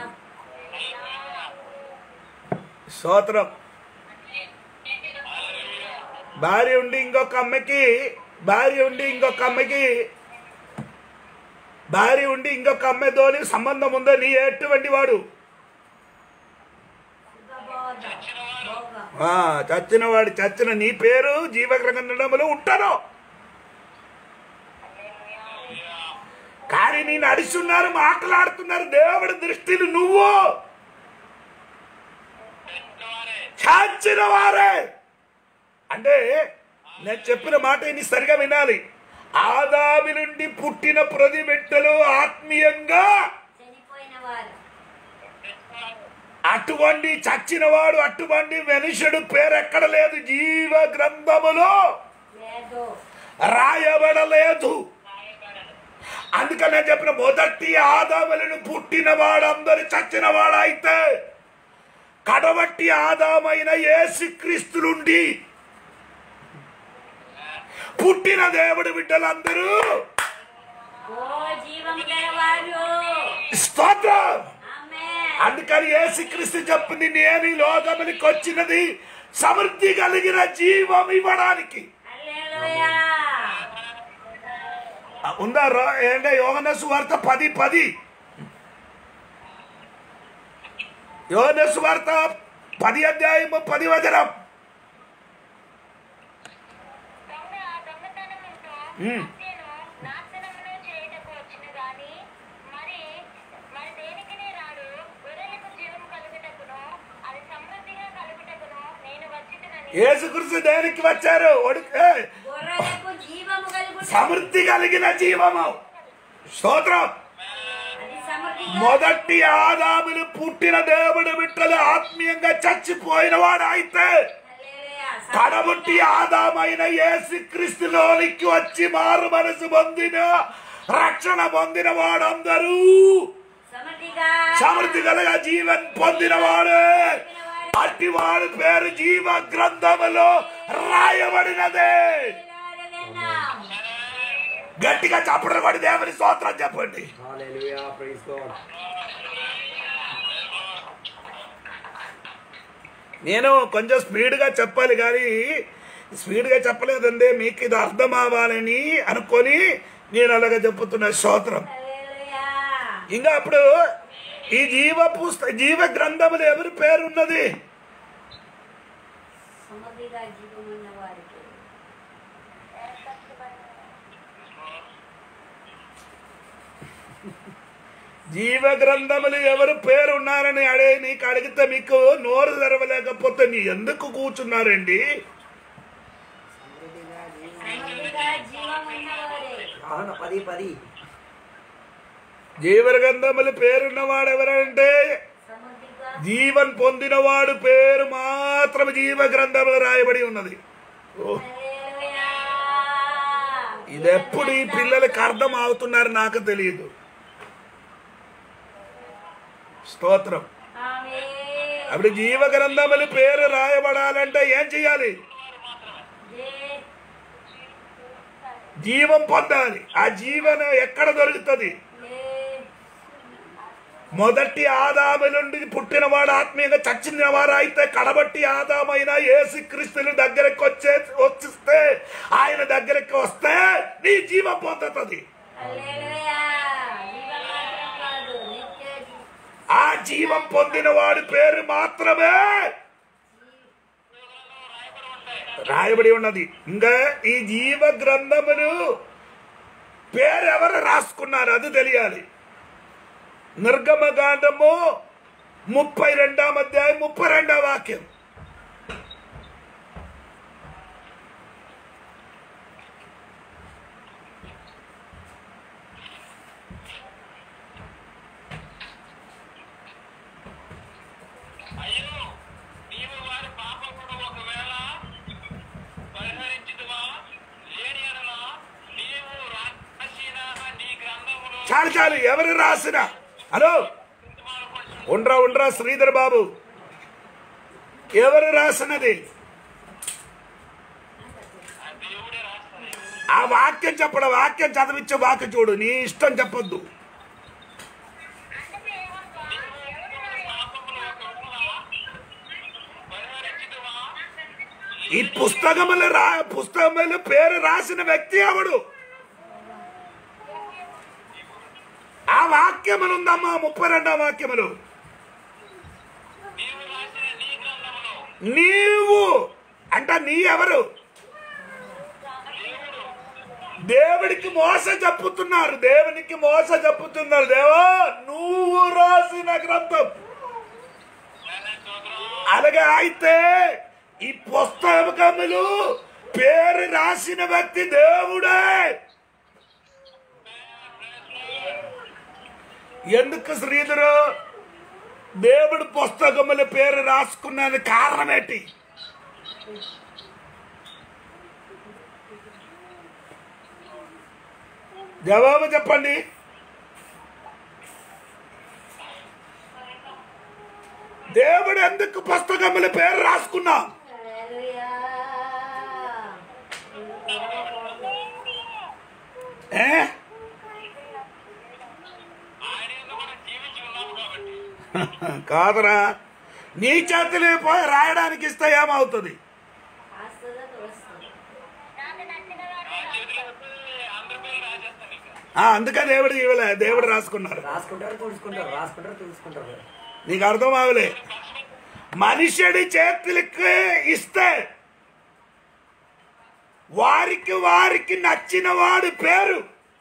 స్తోత్రం భార్య ఉండి ఇంకొక అమ్మకి భార్య ఉండి ఇంకొక అమ్మకి భార్య ఉండి ఇంకొక అమ్మతోని సంబంధం ఉందో నీ ఎటువంటి వాడు సుఖ భోగ భోగం. ఆ, చచ్చిన వాడు చచ్చిన నీ పేరు జీవగ్రంథములో ఉంటాను కానీ నేను అడిచున్నారు మాట్లాడుతున్నారు దేవుడి దృష్టిలో నువ్వు చచ్చిన వారే అంటే నేను చెప్పిన మాట ఇని సరిగా వినాలి ఆదామి నుండి పుట్టిన ప్రతి బిడ్డలు ఆత్మీయంగా చనిపోయిన వారు అటువంటి చచ్చినవాడు అటువంటి మనుషుడు పేరెక్కడ లేదు జీవ గ్రంథములో లేదు రాయబడలేదు అందుకని నేను చెప్పిన మొదటి ఆదాములను పుట్టిన వాడందరు చచ్చిన వాడైతే కడవట్టి ఆదామైన యేసుక్రీస్తు నుండి పుట్టిన దేవుడి బిడ్డలందరూ ఓ జీవము గలవారు స్తోత్రం ఆమేన్. అందుకని యేసుక్రీస్తు చెప్పింది నేను ఈ లోకమునికి వచ్చినది సమృద్ధి కలిగిన జీవం ఇవ్వడానికి హల్లెలూయా. ఆ, ఉందా రో- ఏంటో యోగన సువార్త పది పది యోగన సువార్త పది అధ్యాయము పది వచనం దొంగ దొంగతనముతో మ్మ్. హత్యను నాశనమును చేయుటకు వచ్చును గాని మరి మరి దేనికిని రాడు గొర్రెలకు జీవం కలుగుటకును అది సమృద్ధిగా కలుగుటకును నేను వచ్చినని యేసుక్రీస్తు దేనికి వచ్చారు ఒడి- ఏ, గొర్రెలకు జీవము కలుగుట సమృద్ధి కలిగిన జీవము స్తోత్రం అది సమృద్ధిగా మొదటి ఆదాములు పుట్టిన దేవుడు బిడ్డలు ఆత్మీయంగా చచ్చిపోయిన వాడు అయితే హల్లెలూయా. కడబుట్టి ఆదామైన యేసుక్రీస్తులోనికి వచ్చి మారు మనసు పొందిన రక్షణ పొందిన వాడందరూ సమృద్ధిగా సమృద్ధి కలగా జీవన్ పొందిన వాడే అట్టి వాడి పేరు జీవ గ్రంథములో రాయబడినదే వినాం. గట్టిగా చప్పట్లు కొడి దేవుని స్తోత్రం చెప్పండి Hallelujah. Praise God. నేను కొంచెం స్పీడ్గా చెప్పాలి కానీ స్పీడ్గా చెప్పలేదండి మీకు ఇది అర్థం అవ్వాలని అనుకొని నేను అలాగ చెప్పుతున్న స్తోత్రం హల్లెలూయా. ఇంకా అప్పుడు ఈ జీవ పుస్త జీవ గ్రంథములు ఎవరి పేరు ఉన్నది సమృద్ధిగా జీవమున్న వారికి జీవ గ్రంథములు ఎవరు పేరు ఉన్నారని అడే నీకు అడిగితే మీకు నోరు తెరవలేకపోతే నీ ఎందుకు కూర్చున్నారండి సమృద్ధిగా జీవమున్న వారే అవును పది పది జీవ గ్రంథములు పేరున్నవాడు ఎవరంటే సమృద్ధిగా జీవన్ పొందినవాడు పేరు మాత్రం జీవ గ్రంథములు రాయబడి ఉన్నది ఓ హల్లెలూయా. ఇది ఎప్పుడు ఈ పిల్లలకి అర్థం అవుతున్నారు నాకు తెలియదు స్తోత్రం ఆమేన్. అప్పుడు జీవ గ్రంథములు పేరు రాయబడాలంటే ఏం చేయాలి జే- జీవం పొందాలి ఆ జీవన ఎక్కడ దొరుకుతుంది లే- మొదటి ఆదాము నుండి పుట్టినవాడు ఆత్మీయంగా చచ్చిన వారు అయితే కడబట్టి ఆదామైన ఏసు క్రీస్తుని దగ్గరకు వచ్చే వచ్చిస్తే ఆయన దగ్గరికి వస్తే నీ జీవం పొందుతుంది హల్లెలూయా. జీవం మాత్రం కాదు, నిత్య జీ- ఆ జీవం పొందిన వాడి పేరు మాత్రమే రాయబడి ఉన్నది ఇంకా ఈ జీవ గ్రంథములు పేరు ఎవరు రాసుకున్నారు అది తెలియాలి నిర్గమకాండము ముప్పై రెండాం అధ్యాయం ముప్పై రెండవ వాక్యం అయ్యో నీవు వారి పాపమును ఒకవేళ పరిహరించుదువా లేని ఎడల నీవు రాసిన నీ గ్రంథములో చాలు చాలు ఎవరు రాసిన హలో ఉండ్రా ఉండ్రా శ్రీధర్ బాబు ఎవరు రాసినది దేవుడే రాస్తాడు ఆ వాక్యం చెప్పడం వాక్యం చదివించే వాక్యం చూడు నీ ఇష్టం చెప్పొద్దు అందుకే యెహోవా, ఎవరు నా పాపములు ఒకవేళ పరిహరించుదువా ఈ పుస్తకములు రా పుస్తకములు పేరు రాసిన వ్యక్తి ఎవడు ఆ వాక్యములు ఉందమ్మా ముప్పై రెండవ వాక్యములు నీవు రాసిన నీ గ్రంథములో నీవు అంట నీ ఎవరు దేవుడికి మోస చెప్పుతున్నారు దేవునికి మోస చెప్పుతున్నారు దేవా నువ్వు రాసిన గ్రంథం అలాగే అయితే ఈ పుస్తకములు పేరు రాసిన వ్యక్తి దేవుడే ఎందుకు శ్రీధరు దేవుడు పుస్తకముల పేరు రాసుకున్నది కారణం ఏంటి జవాబు చెప్పండి దేవుడు ఎందుకు పుస్తకముల పేరు రాసుకున్నాం హల్లెలూయా. ఏ ఆయన యందు మనం జీవించి ఉన్నాము కాబట్టి కాదురా నీ చేతులు పోయి రాయడానికి ఇస్తే ఏమవుతుంది ఆస్తులకు వస్తుంది. నాకు నచ్చిన వారు ఆ చేతిలో పెట్టి అందరి పేరు రాసేస్తాను ఇంకా ఆ, అందుకే దేవుడు ఇవ్వలే దేవుడు రాసుకున్నారు రాసుకుంటారు తుడుచుకుంటారు రాసుకుంటారు తుడుచుకుంటారు నీకు అర్థం అవలే మనుషుడి చేతులకి ఇస్తే వారికి వారికి నచ్చిన వాడి పేరు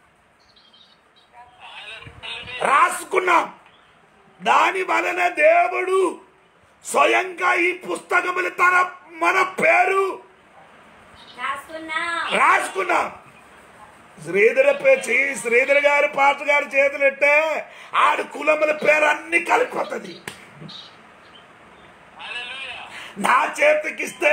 రాసుకున్నాం దాని వలన దేవుడు స్వయంగా ఈ పుస్తకములు తన మన పేరు రాసుకున్నాం. రాసుకున్నాం శ్రీధర పేచి శ్రీధర్ గారి పాట గారి చేతులెట్టే ఆడు కులముల పేరు అన్ని కలిపోతుంది నా చేతికిస్తే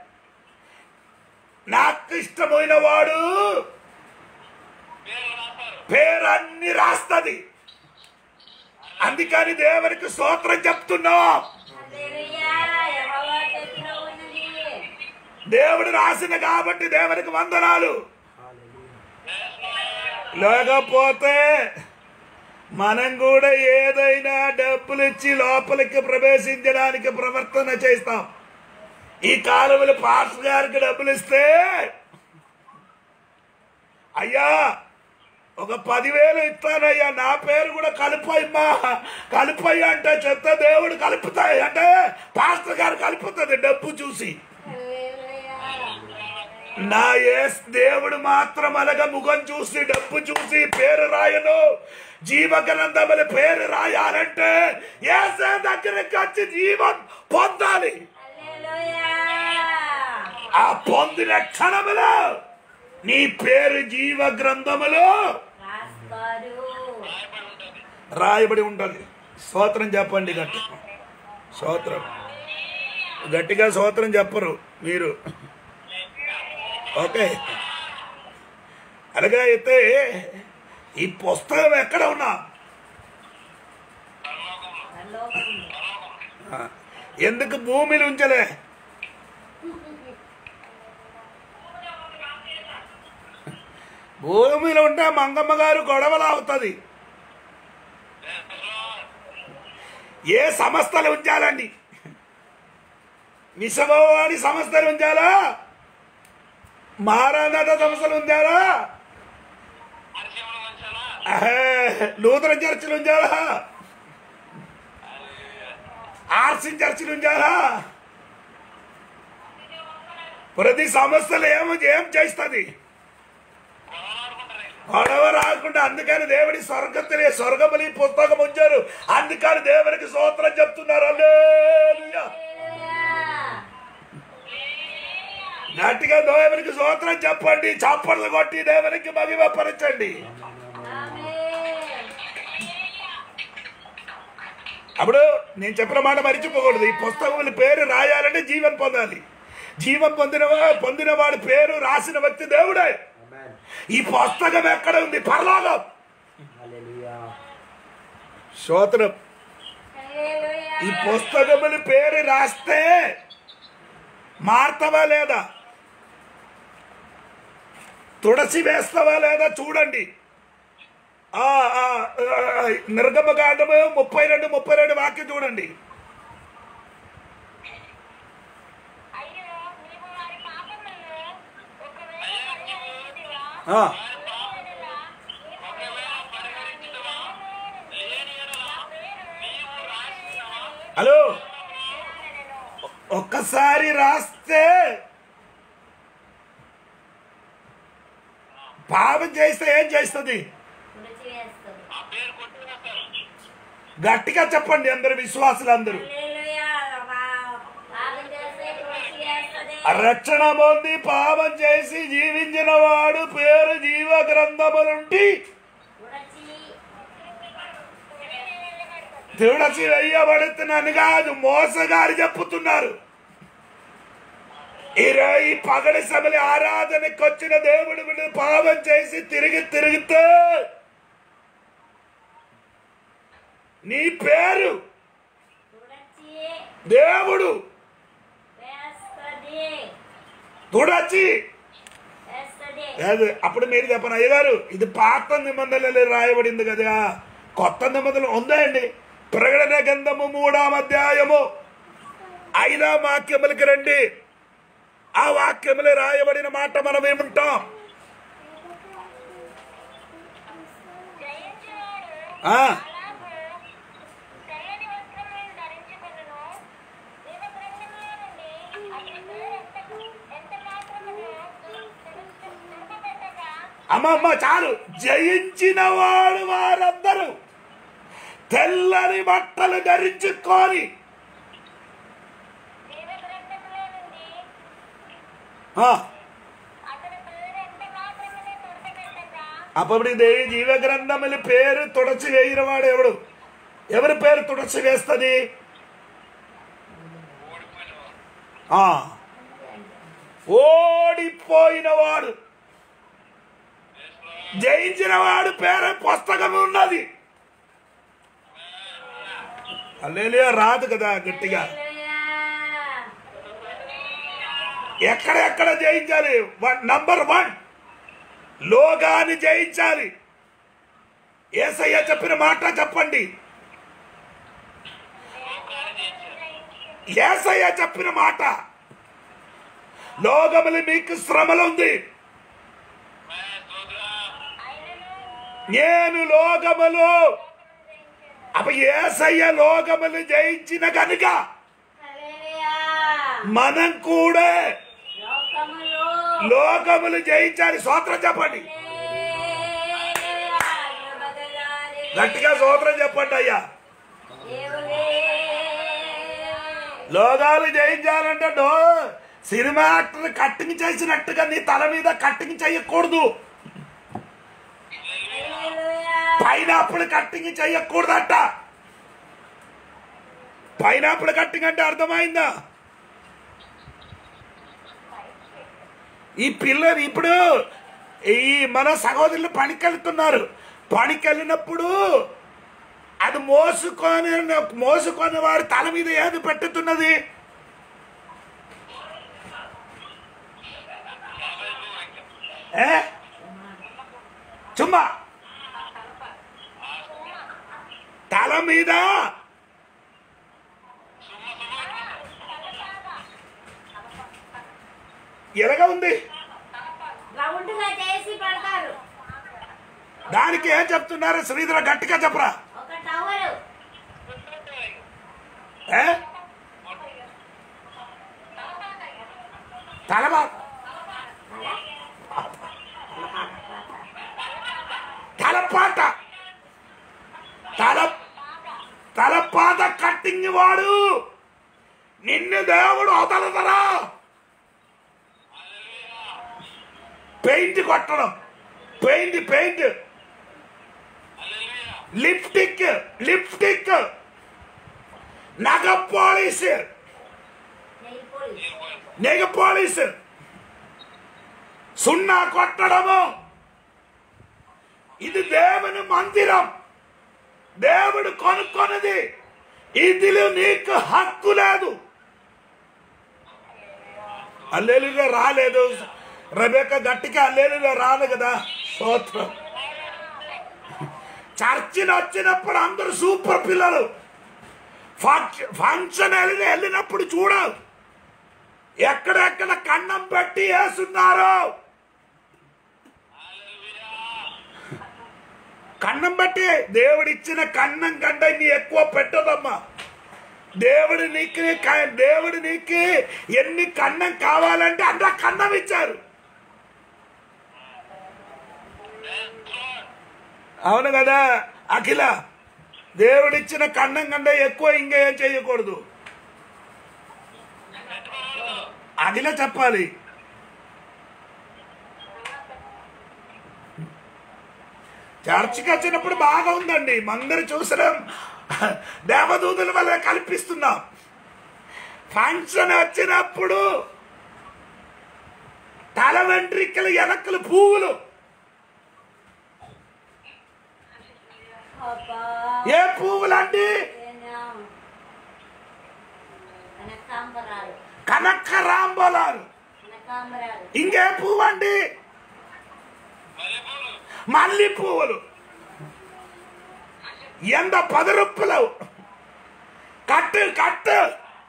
నాకు ఇష్టమైన వాడు పేర్లు రాస్తారు పేరు అన్ని రాస్తుంది అందుకని దేవునికి స్తోత్రం చెప్తున్నాం హల్లెలూయా. యెహోవా చేతిలో ఉన్నది. దేవుడు రాసిన కాబట్టి దేవునికి వందనాలు లేకపోతే మనం కూడా ఏదైనా డబ్బులు ఇచ్చి లోపలికి ప్రవేశించడానికి ప్రవర్తన చేస్తాం ఈ కాలువలు పాస్ గారికి డబ్బులు ఇస్తే అయ్యా ఒక పదివేలు ఇస్తానయ్యా నా పేరు కూడా కలుపయ్యమ్మా కలుపయ్య అంటే చెత్త దేవుడు కలుపుతాయి అంటే పాస్టర్ గారు కలుపుతుంది డబ్బు చూసి నా ఏస్ దేవుడు మాత్రం అలాగ ముఖం చూసి డబ్బు చూసి పేరు రాయను జీవగ్రంథముల పేరు రాయాలంటే ఏసే దగ్గరికి వచ్చి జీవం పొందాలి ఆ పొందిన క్షణములో నీ పేరు జీవ గ్రంథములో రాయబడి ఉంటుంది స్తోత్రం చెప్పండి గట్టి స్తోత్రం గట్టిగా స్తోత్రం చెప్పరు మీరు ఓకే అలాగే అయితే ఈ పుస్తకం ఎక్కడ ఉన్నా ఆ, ఎందుకు భూమిని ఉంచలే భూమిలో ఉంటే మంగమ్మ గారు గొడవలు అవుతుంది ఏ సంస్థలు ఉంచాలండి మిషభవాని సంస్థలు ఉంచాలా మారానాథ సంస్థలు ఉంచాలా పరిచయంలో ఉంచాలా అహే, లూథరన్ చర్చిలు ఉంచాలా ఆర్సిన్ చర్చిలు ఉంచాలా ప్రతి సంస్థలు ఏమో ఏం చేస్తుంది గొడవ రాకుండా అందుకని దేవుడి స్వర్గത്തിലെ స్వర్గములి పుస్తకం ఉంచారు అందుకని దేవునికి స్తోత్రం చెప్తున్నారు హల్లెలూయా గట్టిగా దేవునికి స్తోత్రం చెప్పండి చప్పట్లు కొట్టి దేవునికి మగిమపరచండి అప్పుడు నేను చెప్పిన మాట మరిచిపోకూడదు ఈ పుస్తకం పేరు రాయాలంటే జీవం పొందాలి జీవం పొందిన పొందిన వాడి పేరు రాసిన వ్యక్తి దేవుడే Amen. ఈ పుస్తకం ఎక్కడ ఉంది పరలోకం Hallelujah. స్తోత్రం ఈ పుస్తకముల పేరు రాస్తే మారుతావా లేదా తుడసి వేస్తావా లేదా చూడండి ఆ, ఆ, ఆ, నిర్గమకాండము ముప్పై రెండు ముప్పై రెండు వాక్యం చూడండి అయ్యో నీవు వారి పాపములను ఒకవేళ పరిహరించితివా, ఆ, లేనియెడల నీవు పరిహరించుదవా లేని ఎడల నీవు రాసినవా హలో నేను ఒక్కసారి రాస్తే పాపం చేస్తే ఏం చేస్తుంది ఆ పేరు కొట్టివేస్తారు గట్టిగా చెప్పండి అందరు విశ్వాసులందరూ రక్షణ పొంది పాపం చేసి జీవించిన వాడు పేరు జీవ గ్రంథములుంటి తుడసి వెయ్యబడుతున్నాను కాదు మోసగారు చెప్పుతున్నారు ఇరవై పగడి సభలి ఆరాధనకి వచ్చిన దేవుడు వీడు పాపం చేసి తిరిగి తిరిగితే నీ పేరు దేవుడు తుడచి లేదు అప్పుడు మీరు చెప్పను అయ్యగారు ఇది పాత నిబంధనలు రాయబడింది కదా కొత్త నిబంధనలు ఉందా అండి ప్రకటన గంధము మూడాం అధ్యాయము ఐదాం వాక్యములకి రండి ఆ వాక్యములు రాయబడిన మాట మనం ఏముంటాం జయించువాడు ఆ, అలాగూ తెల్లని వస్త్రములను ధరించుకొనును. జీవగ్రంథములో నుండి అతని పేరు ఎంత- ఎంత మాత్రమును తుడపబెట్టగా అమ్మ అమ్మ చాలు జయించిన వాడు వారందరూ తెల్లని బట్టలు ధరించుకొని జీవగ్రంథములో నుండి ఆ, అతని పేరు ఎంత మాత్రమును తుడపబెట్టగా అప్పుడు దేవి జీవ గ్రంథముల పేరు తుడచి వేయిన వాడు ఎవడు ఎవరి పేరు తుడచి వేస్తుంది ఆ, ఓడిపోయిన వాడు జయించిన వాడు పేరు పుస్తకం ఉన్నది అల్లేలియా రాదు కదా గట్టిగా ఎక్కడెక్కడ జయించాలి నంబర్ వన్ లోగాన్ని జయించాలి ఏసయ్య చెప్పిన మాట చెప్పండి ఏసయ్య చెప్పిన మాట లోకములు మీకు శ్రమలుంది నేను లోకములు అప్పుడు ఏసయ్య లోకములు జయించిన కనుక హల్లెలూయా. మనం కూడా లోకములో లోకములు జయించాలి సోత్రం చెప్పండి హల్లెలూయా. బదలాలి. గట్టిగా సోత్రం చెప్పండి అయ్యా దేవుడే. లోకాలు జయించాలంటే నో సినిమా యాక్టర్ కట్టింగ్ చేసినట్టుగా నీ తల మీద కట్టింగ్ చేయకూడదు హల్లెలూయా. పైనాపిల్ కట్టింగ్ చేయకూడదట పైనాపిల్ కట్టింగ్ అంటే అర్థమైందా ఈ పిల్లలు ఇప్పుడు ఈ మన సహోదరులు పనికెళ్తున్నారు పనికెళ్ళినప్పుడు అది మోసుకొని మోసుకొని వారి తల మీద ఏది పెట్టుతున్నది ఏ చుమ్మా తల మీద ఎలాగ ఉంది రౌండ్ గా చేసి పడతారు దానికి ఏం చెప్తున్నారు శ్రీధర గట్టిగా చెప్పరా ఒక టవల్ ఏ తలబా తలపాట తల తలపాత కట్టింగ్ వాడు నిన్ను దేవుడు వదలదరా పెయింట్ కొట్టడం పెయింట్ పెయింట్ లిప్టిక్ లిప్టిక్ నగ పాలిష్ నెయిల్ పోలిష్ నెగ పాలిష్ సున్నా కొట్టడము ఇది దేవుని మందిరం దేవుడు కొనుక్కొన్నది ఇదిలో నీకు హక్కు లేదు అల్లేలుగా రాలేదు రబేక గట్టిగా అల్లేలుగా రాదు కదా స్తోత్రం చర్చిని వచ్చినప్పుడు అందరూ సూపర్ పిల్లలు ఫంక్ష- ఫంక్షన్ వెళ్ళి వెళ్ళినప్పుడు చూడ ఎక్కడెక్కడ కన్నం పెట్టి వేస్తున్నారు కన్నం పెట్టి దేవుడిచ్చిన కన్నం కంటే నీ ఎక్కువ పెట్టదమ్మా దేవుడు నీకు క- దేవుడు నీకు ఎన్ని కన్నం కావాలంటే అంత కన్నం ఇచ్చారు అవును కదా అఖిల దేవుడిచ్చిన కన్నం కంటే ఎక్కువ ఇంకా ఏం చేయకూడదు అఖిల చెప్పాలి చర్చికి వచ్చినప్పుడు బాగా ఉందండి మందరు చూసడం దేవదూతుల వల్ల కల్పిస్తున్నాం ఫంక్షన్ వచ్చినప్పుడు తల వెంట్రికలు వెనకలు పువ్వులు అబ్బా ఏ పువ్వులు అండి ఏనా. కనకాంబరాలు కనక రాంబోలాలు కనకాంబరాలు ఇంకే పువ్వు అండి మల్లి పువ్వులు ఎంత పదరుప్పులు కట్టు కట్టు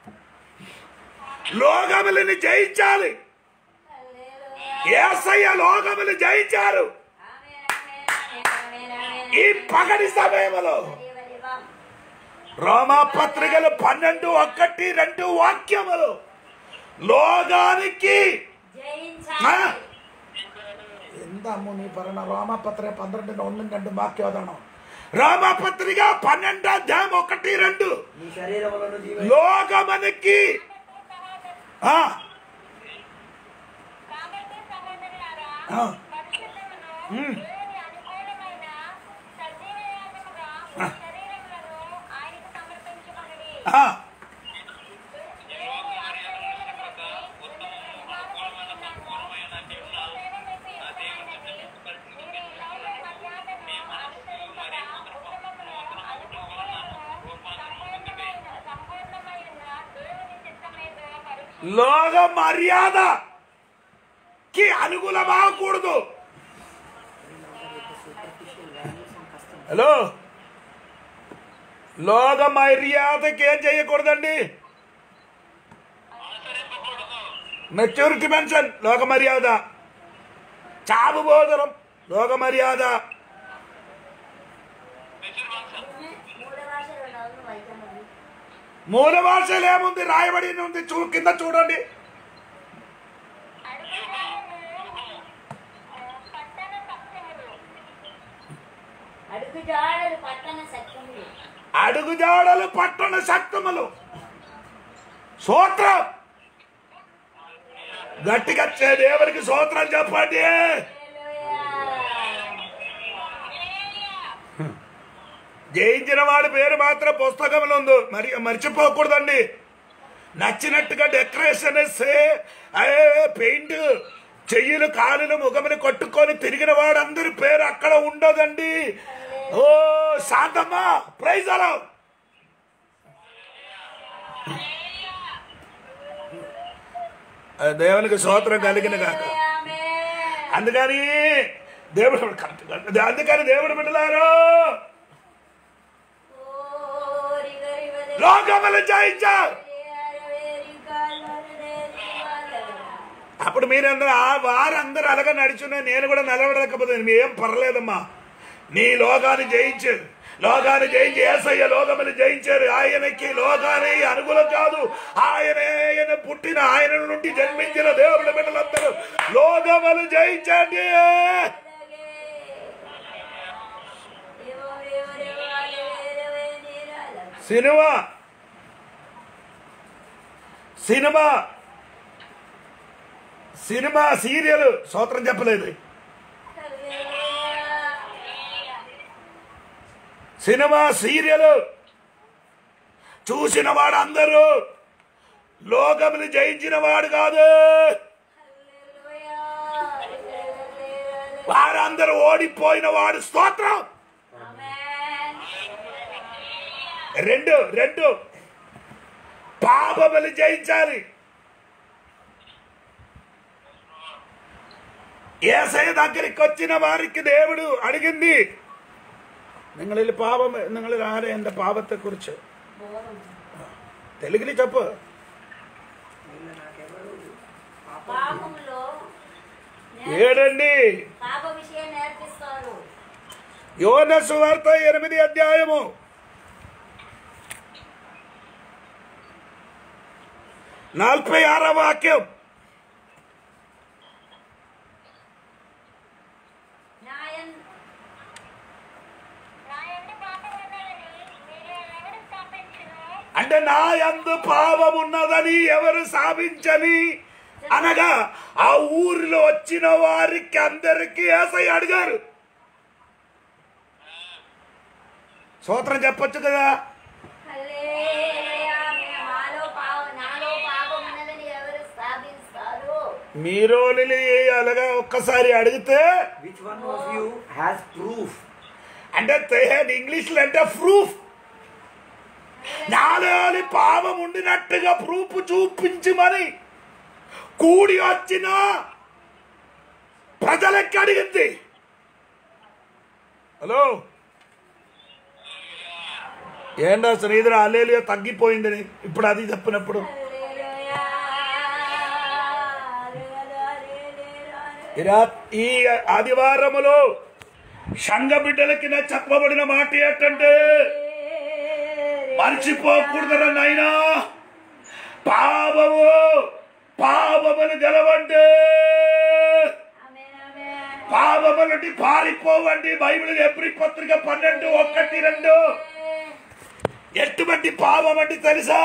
లోగములని జయించాలి హల్లెలూయా. ఏసయ్య లోగములు జయించారు ఆమేన్, ఆమేన్, ఆమేన్, ఆమేన్, ఆమేన్. ఈ పగడి సమయంలో వరి, వరి, వామ్. రోమా పత్రికలు పన్నెండు ఒకటి రెండు వాక్యములు లోగానికి జయించాలి ఎంత నీ పరణ రోమపత్రిక పన్నెండు రెండు రెండు వాక్యోదనం రోమపత్రిక పన్నెండు అధ్యాయం ఒకటి రెండు నీ శరీరములను జీవ లోకమనికి ఆ, కాబట్టి సహోదరులారా ఆ, పరిశుద్ధమును ఉమ్. దేవుని అనుకూలమైన సజీవ యాగముగా మీ శరీరములను ఆయనకు సమర్పించుకొనుడి. ఆ, దేవుని ఆశ్చర్యములను బట్టి మిమ్మల్ని బహుమానపరుస్తున్నాను. సేవ మీకు ఇష్టమైనది. మీరు ఈ లోక మర్యాదను అనుసరింపగా ఉత్తమమును, అనుకూలమును, సంపూర్ణమైన సంపూర్ణమైన దేవుని చిత్తమేదో పరీక్ష లోక మర్యాదకి అనుకూలమాకూడదు హలో లోక మర్యాదకి ఏం చేయకూడదండి మెచ్యూరిటీ మెన్షన్ లోక మర్యాద చావు బోధనం లోక మర్యాద మూడో భాష రెండు అవును వైద్యం ఉంది మూల భాషలు ఏముంది రాయబడి ఉంది చూ కింద చూడండి అడుగు జాడలు పట్టణ సత్యములు అడుగుజాడలు పట్టణ శక్తములు సూత్రం గట్టిగా చే- దేవునికి సూత్రం చెప్పండి జయించిన వాడి పేరు మాత్రం పుస్తకంలో ఉంది మరి మర్చిపోకూడదండి నచ్చినట్టుగా డెకరేషన్ వేస్తే అదే పెయింట్ చెయ్యిలు కాలులు ముఖములు కొట్టుకొని తిరిగిన వాడందరి పేరు అక్కడ ఉండదండి ఓ శాంతమ్మ ప్రైజ్ అలా దేవునికి సోత్రం కలిగిన కాక అందుకని దేవుడు కరెక్ట్ అందుకని దేవుడు బిడ్డలారు లోకములు జయించారు అప్పుడు మీరందరూ ఆ వారందరూ అలాగ నడుచున్నా నేను కూడా నిలబడకపోతే ఏం పర్లేదమ్మా నీ లోకాన్ని జయించు లోకాన్ని జయించి ఏసయ్య లోకములు జయించారు ఆయనకి లోకాన్ని అనుకూలం కాదు ఆయన ఆయన పుట్టిన ఆయన నుండి జన్మించిన దేవుడి బిడ్డలందరూ లోకములు జయించండి సినిమా సినిమా సినిమా సీరియల్ సూత్రం చెప్పలేదు సినిమా సీరియల్ చూసిన వాడు అందరూ లోకములు జయించిన వాడు కాదు వారందరూ ఓడిపోయిన వాడు స్తోత్రం రెండు రెండు పాపములు జయించాలి ఏసయ దగ్గరికి వచ్చిన వారికి దేవుడు అడిగింది നിങ്ങളിൽ പാപം നിങ്ങളിൽ ആരെ എൻ്റെ പാപത്തെക്കുറിച്ച് తెలుగులో చెప్పు పాపంలో ఏడండి పాప విషయం నేర్పిస్తారు యోన సువార్త ఎనిమిది అధ్యాయము నలభై ఆరో వాక్యం న్యాయం అంటే నా యందు పాపం ఉన్నదని ఎవరు సాధించని అనగా ఆ ఊరిలో వచ్చిన వారికి అందరికి ఏసై అడిగారు సూత్రం చెప్పొచ్చు కదా హల్లెలూయా. మేము మాలో పాపం నాలో పాపం ఉన్నదని ఎవరు స్థాపిస్తారు మీరు అలాగా ఒక్కసారి అడిగితే Which one of you has proof? అంటే తెహడ్ ఇంగ్లీష్ లో అంటే ప్రూఫ్ నాలోని పాపం ఉండినట్టుగా ప్రూఫ్ చూపించమని కూడి వచ్చిన ప్రజలకి అడిగింది హలో ఏంటో శ్రీధర అల్లేలుగా తగ్గిపోయిందని ఇప్పుడు అది చెప్పినప్పుడు హల్లెలూయా. హల్లెలూయా. ఈ రా- ఈ ఆదివారములో సంఘ బిడ్డలకి నా చెప్పబడిన మాట ఏంటంటే మర్చిపోకూడదురా నాయనా పాపము పాపములు గెలవండి ఆమేన్, ఆమేన్. పాపము నుండి పారిపోవండి బైబిల్ ఎబ్రి పత్రిక పన్నెండు ఒకటి రెండు ఎటువంటి పాపం అంటే తెలుసా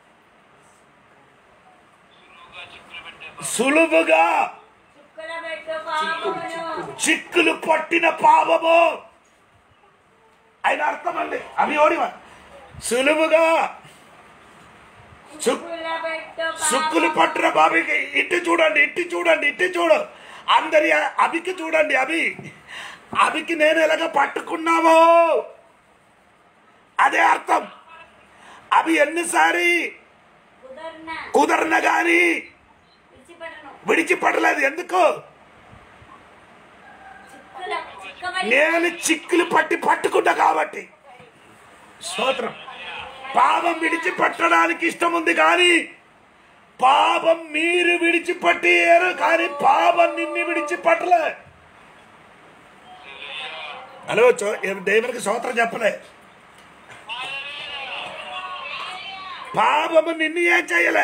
సులువుగా చిక్కుల పెట్టు పాపమును చిక్కులు పట్టిన పాపము ఆయన అర్థమండి అవి ఓడివా సులువుగా సు- చిక్కుల పెట్టు సుక్కులు పట్టిన బాబికి ఇటు చూడండి ఇటు చూడండి ఇటు చూడు అందరి అభికి చూడండి అభి అభికి నేను ఎలాగ పట్టుకున్నావో అదే అర్థం అవి ఎన్నిసారి కుదరన కుదరన గాని విడిచిపెట్టను విడిచిపడలేదు ఎందుకు చిక్కుల చిక్కబడి నేను చిక్కులు పట్టి పట్టుకుంటా కాబట్టి స్తోత్రం పాపం విడిచిపెట్టడానికి ఇష్టం ఉంది కానీ పాపం మీరు విడిచిపెట్టారు కానీ పాపం నిన్ను విడిచిపెట్టలే హలో చో దేవునికి స్తోత్రం చెప్పలే పాపము నిన్ను ఏం చేయలే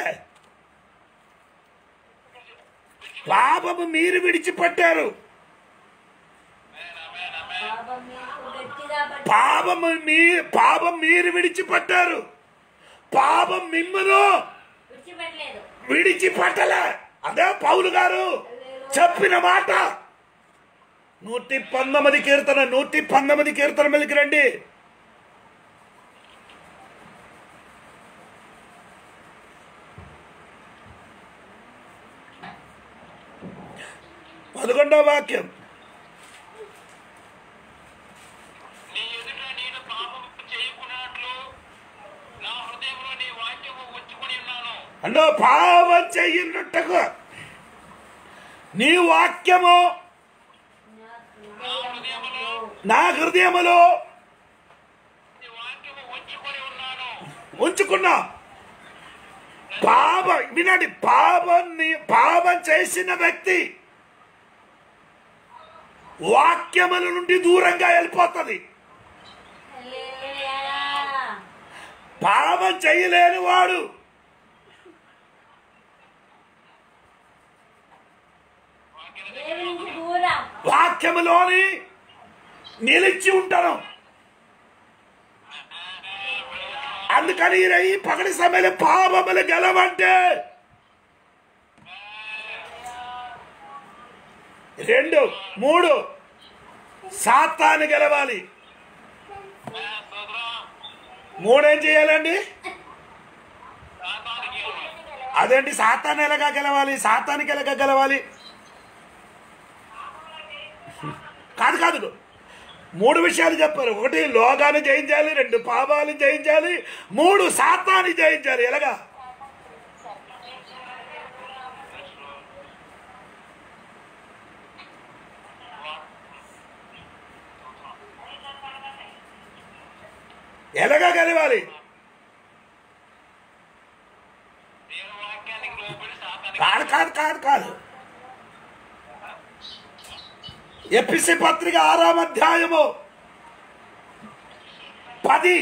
పాపము మీరు విడిచిపెట్టారు పాపం మీకు గట్టిగా పట్టి పాపము మీ పాపం మీరు విడిచిపెట్టారు పాపం మిమ్మను విడిచిపెట్టలేదు విడిచిపెట్టలే అదే పౌలు గారు చెప్పిన మాట నూటి పంతొమ్మిది కీర్తన నూటి పంతొమ్మిది కీర్తన మీదకి రండి పదకొండవ వాక్యం నీ ఎదుట నేను పాపం చేయకున్నట్లు నా హృదయంలో నీ వాక్యము ఉంచుకొని ఉన్నాను అంటే పాపం చెయ్యనట్టుగా నీ వాక్యము నా హృదయములో నా హృదయములో నీ వాక్యము ఉంచుకొని ఉన్నాను ఉంచుకున్నా పాపం వినండి పాపం పాపం చేసిన వ్యక్తి వాక్యముల నుండి దూరంగా వెళ్ళిపోతుంది హల్లెలూయా పాపం చేయలేని వాడు దేవుని నుంచి దూరం వాక్యములోని నిలిచి ఉంటాను అందుకని ఈయన ఈ పగటి సమయంలో పాపములు గెలవంటే రెండు మూడు సాతాను గెలవాలి మూడేం చేయాలండి అదేంటి సాతాను ఎలాగా గెలవాలి సాతానికి ఎలాగా గెలవాలి కాదు కాదు మూడు విషయాలు చెప్పారు ఒకటి లోగాన్ని జయించాలి రెండు పాపాలు జయించాలి మూడు సాతాన్ని జయించాలి ఎలాగా ఎలాగా గెలవాలి దేవుని వాక్యానికి లోబడి సాతానికి కాదు కాదు కాదు కాదు ఎపిసి పత్రిక ఆరాం అధ్యాయము పది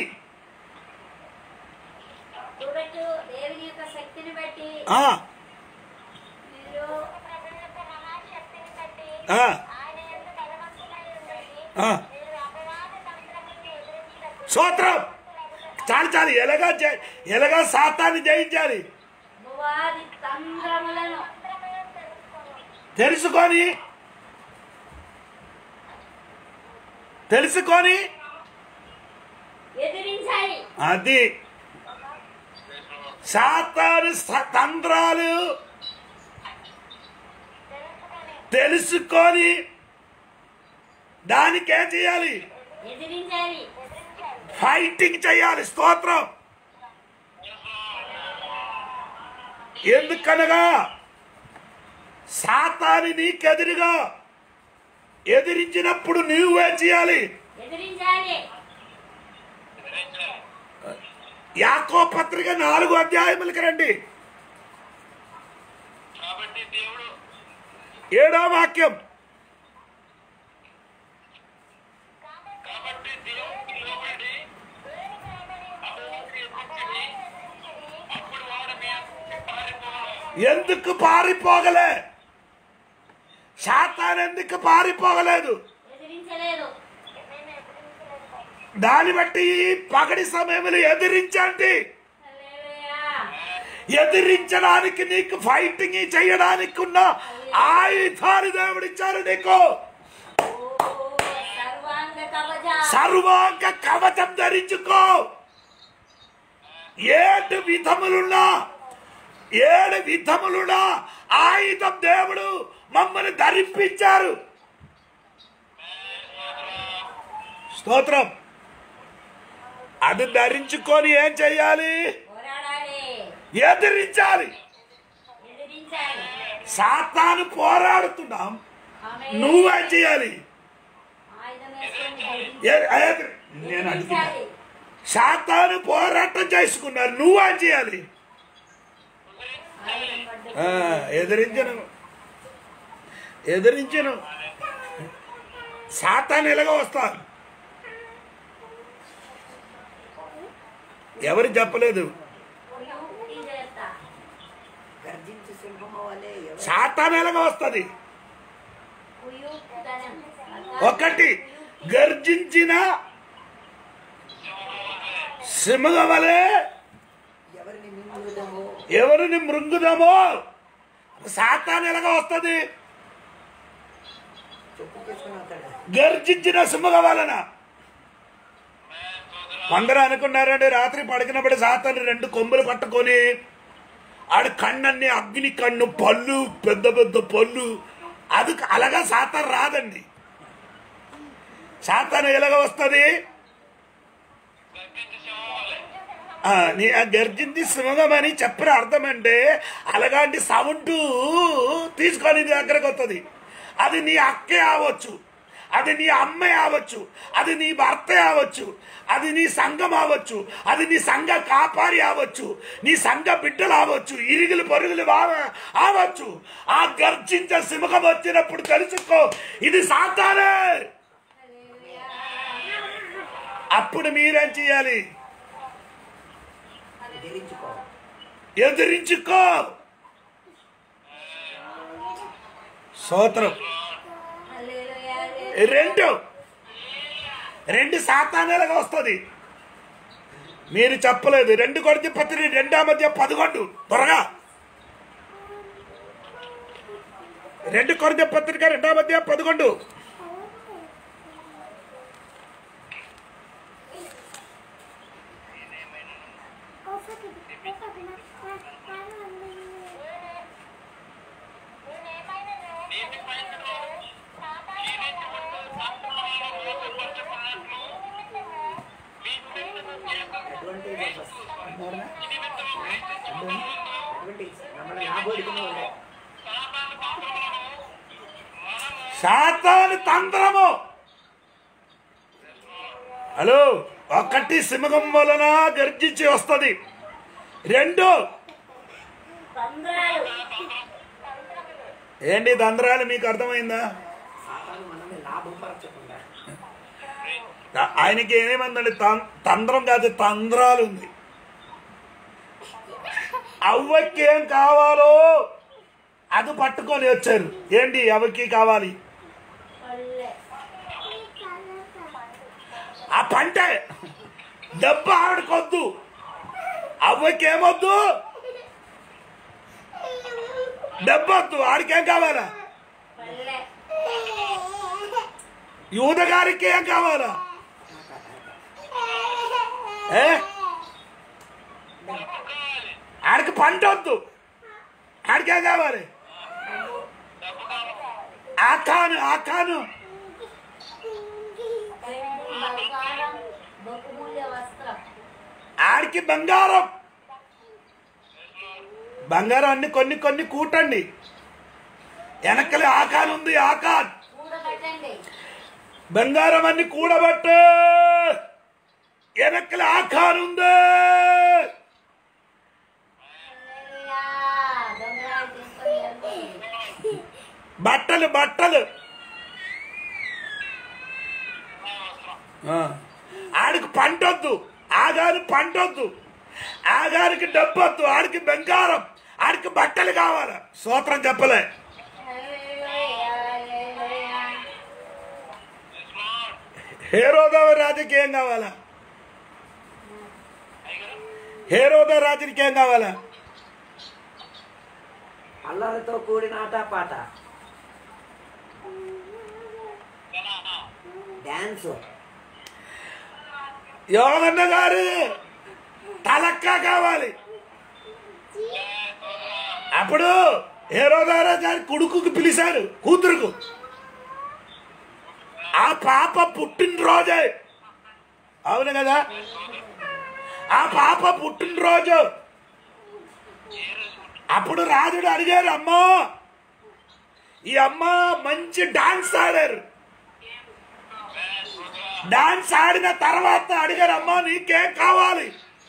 చూడొచ్చు దేవుని యొక్క శక్తిని బట్టి ఆ, మీరు ప్రభు యొక్క మహాశక్తిని బట్టి ఆ, ఆయన యందు బలవంతులై ఉండండి. ఆ. మీరు అపవాద తంత్రములను ఎదిరించుటకు స్తోత్రం చాలు చాలు ఎలాగా జయ- ఎలాగా సాతాన్ని జయించాలి భువాది తంత్రములను తెలుసుకొని తెలుసుకొని ఎదిరించాలి అది సాతాను స- తంత్రాలు తెలుసుకొని దానికి ఏం చేయాలి ఎదిరించాలి ఫైటింగ్ చేయాలి స్తోత్రం ఎందుకనగా సాతాని నీకెదురుగా ఎదిరించినప్పుడు నువ్వేం చేయాలి ఎదిరించాలి యాకో పత్రిక నాలుగు అధ్యాయములకి రండి కాబట్టి దేవుడు ఏడో వాక్యం కాబట్టి దేవుడికి లోబడి అపవాదిని ఎదిరించండి అప్పుడు వాడు మీ అందరికీ పారిపోవడం ఎందుకు పారిపోగలే శాతాన్ ఎందుకు పారిపోగలేదు ఎదిరించలేదు దాన్ని బట్టి ఈ పగడి సమయంలో ఎదిరించండి హల్లెలూయా ఎదిరించడానికి నీకు ఫైటింగ్ చేయడానికి ఉన్న ఆయుధాలు దేవుడిచ్చారు నీకు ఓ సర్వాంగ కవచ సర్వాంగ కవచం ధరించుకో ఏడు విధములున్నా ఏడు విధములున్నా ఆయుధం దేవుడు మమ్మల్ని ధరింపించారు స్తోత్రం అది ధరించుకొని ఏం చెయ్యాలి పోరాడాలి ఎదిరించాలి ఎదిరించాలి సాతాను పోరాడుతున్నాం ఆమేన్. నువ్వేం చేయాలి ఆయుధం వేసుకొని ఏ- ఎదిరి- నేను అడుగుతున్నా ఎదిరించాలి సాతాను పోరాటం చేసుకున్నారు నువ్వేం చేయాలి ఆయుధం పడ్డ ఆ, ఎదిరించను ఎదిరించను సాతాను ఎలాగ వస్తారు ఎవరు చెప్పలేదు కుయుక్తి చేస్తా గర్జించి సింహం వలె ఎవరు సాతాను ఎలాగ వస్తుంది కుయుక్తనం ఒకటి గర్జించిన సింహ వలె ఎవరిని మింగుదమో ఎవరిని మృంగుదామో సాతాను ఎలాగ వస్తుంది చెప్పు చేసుకుని అక్కడ గర్జించిన సింహ వలన కొందరు అనుకున్నారండి రాత్రి పడుకున్నప్పుడు సాతాను రెండు కొమ్ములు పట్టుకొని ఆడి కಣ್ಣన్ని అగ్ని కన్ను పళ్ళు పెద్ద పెద్ద పళ్ళు అది అలాగా సాతాను రాదండి సాతాను ఎలాగ వస్తుంది గర్భించి సింహం వలె ఆ, నీ ఆ గర్జించి సింహం అని చెప్పిన అర్థం అంటే అలాంటి సౌండ్ తీసుకొని నీ దగ్గరకు వస్తుంది అది నీ అక్కే అవ్వచ్చు అది నీ అమ్మే అవ్వచ్చు అది నీ భర్త అవ్వచ్చు అది నీ సంఘం అవ్వచ్చు అది నీ సంఘ కాపారి అవ్వచ్చు నీ సంఘ బిడ్డలు అవ్వచ్చు ఇరుగులు పొరుగులు బావ- అవ్వచ్చు ఆ గర్జించే సింహం వచ్చినప్పుడు తెలుసుకో ఇది సాతానే అప్పుడు మీరేం చేయాలి ఎదిరించుకో ఎదిరించుకో సోత్రం హల్లెలూయా రెండు రెండు సాతానేలుగా వస్తుంది మీరు చెప్పలేదు రెండు కొడితే పత్రి రెండా మధ్య పదకొండు త్వరగా రెండు కొరిత పత్రిక రెండా మధ్య పదకొండు నీటి పైనను క్షీణించుకుంటూ సంపూర్ణమైన మోసపరచబడినట్లు మీ శ్రద్ధను చేత అడ్వాంటేజ్ నిమిత్తము గ్రహించుకుంటూ అడ్వాంటేజ్ నమ్మల్ని లాభోడికమే ఉండే సాతాను పాత్రలను మనము సాతాను తంత్రము హలో ఒకటి సింహం వలన గర్జించి వస్తుంది రెండు తంద్రాలు ఏంటి తంత్రాలు మీకు అర్థమైందా సాతాను మనల్ని లాభపరచకుండా ఆయనకి ఏమందండి తం- తంత్రం కాదు తంత్రాలు ఉంది అవ్వకి ఏం కావాలో అది పట్టుకొని వచ్చారు ఏంటి అవ్వకి కావాలి పల్లె ఆ పంట డబ్బు ఆవిడకొద్దు అవ్వకి ఏమొద్దు డబ్బొద్దు ఆడికేం కావాలా పల్లె యూద గారికి ఏం కావాలా ఏ ఆడికి పంట వద్దు ఆడికేం కావాలి ఆకాను ఆకాను బంగారం బహుమూల్య వస్త్రం ఆడికి బంగారం బంగారం అన్ని కొన్ని కొన్ని కూటండి వెనకలే ఆకాన్ ఉంది ఆకాన్ కూడబెట్టండి బంగారం అన్ని కూడబట్టు వెనకలే ఆకాన్ ఉంది హల్లెలూయా దొంగరాలు తీసుకొని వెళ్తుంది బట్టలు బట్టలు ఆ. ఆడికి పంటొద్దు ఆగారు పంటొద్దు ఆగారికి డబ్బొద్దు ఆడికి బంగారం ఆడికి బట్టలు కావాలి సూత్రం చెప్పలే హల్లెలూయా హల్లెలూయా హేరోదవ రాజుకి ఏం కావాలా హేరోద రాజుకి ఏం కావాలా అల్లరితో కూడిన ఆటపాట డ్యాన్స్ యోగన్న గారు తలక్క కావాలి అప్పుడు హేరోదారా గారి కొడుకుకి పిలిచారు కూతురుకు ఆ పాప పుట్టినరోజే అవును కదా ఆ పాప పుట్టినరోజు అప్పుడు రాజుడు అడిగారు అమ్మా ఈ అమ్మ మంచి డాన్స్ ఆడారు డాన్స్ ఆడిన తర్వాత అడిగారు అమ్మా నీకేం కావాలి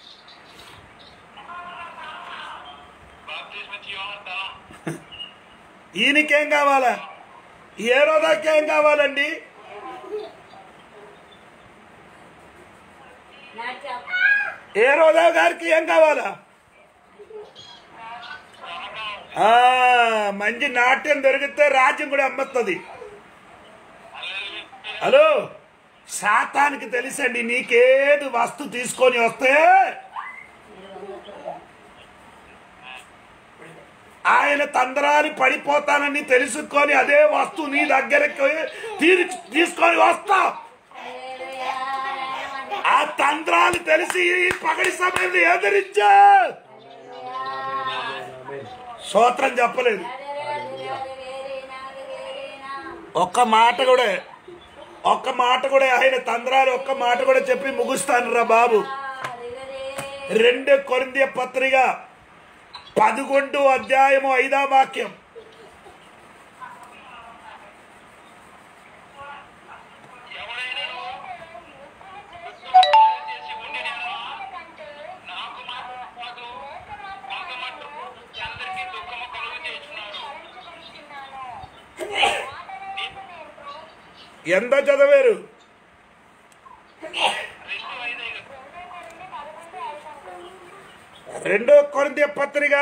బాప్తిస్మ జీవాంతా ఈయనకేం కావాలా ఏ రోజాకేం కావాలండి నాట్యం ఏ రోజా గారికి ఏం కావాలా ఆ, మంచి నాట్యం దొరికితే రాజ్యం కూడా అమ్మస్తుంది హలో శాతానికి తెలుసండి నీకేది వస్తు తీసుకొని వస్తే ఆయన తంద్రాన్ని పడిపోతానని తెలుసుకొని అదే వస్తువు నీ దగ్గరకు తీరి తీసుకొని వస్తా హల్లెలూయా ఆ తంత్రాలు తెలిసి ఈ పగడి సమయంలో ఎదిరించా సూత్రం చెప్పలేదు ఒక్క మాట కూడా ఒక్క మాట కూడా ఆయన తంత్రాలు ఒక్క మాట కూడా చెప్పి ముగుస్తాను రా బాబు రెండు కొరింద్య పత్రిక పదకొండు అధ్యాయము ఐదా వాక్యం ఎవరైనా చేసి ఉండినా నాకు మాత్రం కాదు కొంత మట్టుకు అందరికీ దుఃఖము కలుగు చేస్తున్నాడు ఎంత చదివారు రెండు ఐదు రెండో కొరింద్య పత్రిక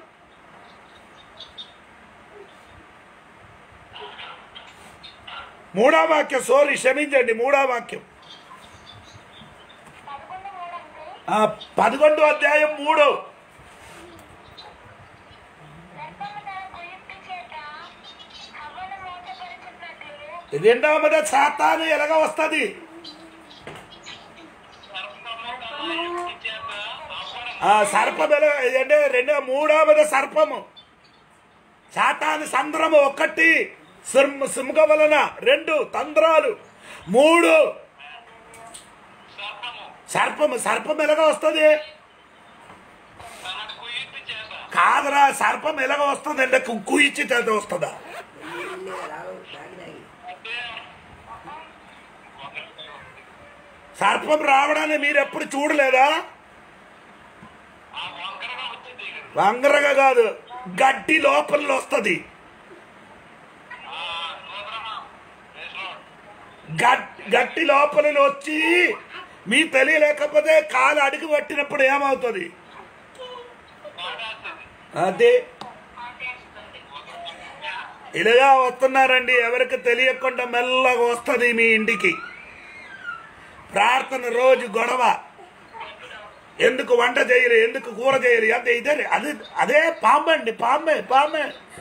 మూడో వాక్యం సారీ క్షమించండి మూడో వాక్యం ఆ, పదకొండు అధ్యాయం మూడు రెండవది సాతాను ఎలాగ వస్తుంది ఆ సర్పం ఎలా అంటే రెండో మూడవది సర్పము సాతాను సంద్రము ఒకటి సింహ సింహ వలన రెండు తంద్రాలు మూడు సర్పము సర్పము సర్పం ఎలాగ వస్తుంది తన కుయుక్తి చేత కాదురా సర్పం ఎలాగ వస్తుంది అంటే కుక్కు ఇచ్చి చేత వస్తుందా అంటే సర్పం రావడాన్ని మీరు ఎప్పుడు చూడలేదా ఆ వంకరగా వచ్చింది వంగరగా కాదు గడ్డి లోపల వస్తుంది ఆ నూతన రేసులో గట్- గట్టి లోపల వచ్చి మీ తెలియలేకపోతే కాలు అడుగు పట్టినప్పుడు ఏమవుతుంది పాడేస్తుంది అదే ఇలాగా వస్తున్నారండి ఎవరికి తెలియకుండా మెల్లగా వస్తుంది మీ ఇంటికి ప్రార్థన రోజు గొడవ ఎందుకు వంట చేయరు ఎందుకు కూర చేయరు అంటే ఇదే అది అదే పాంబండి పాంబే పాంబే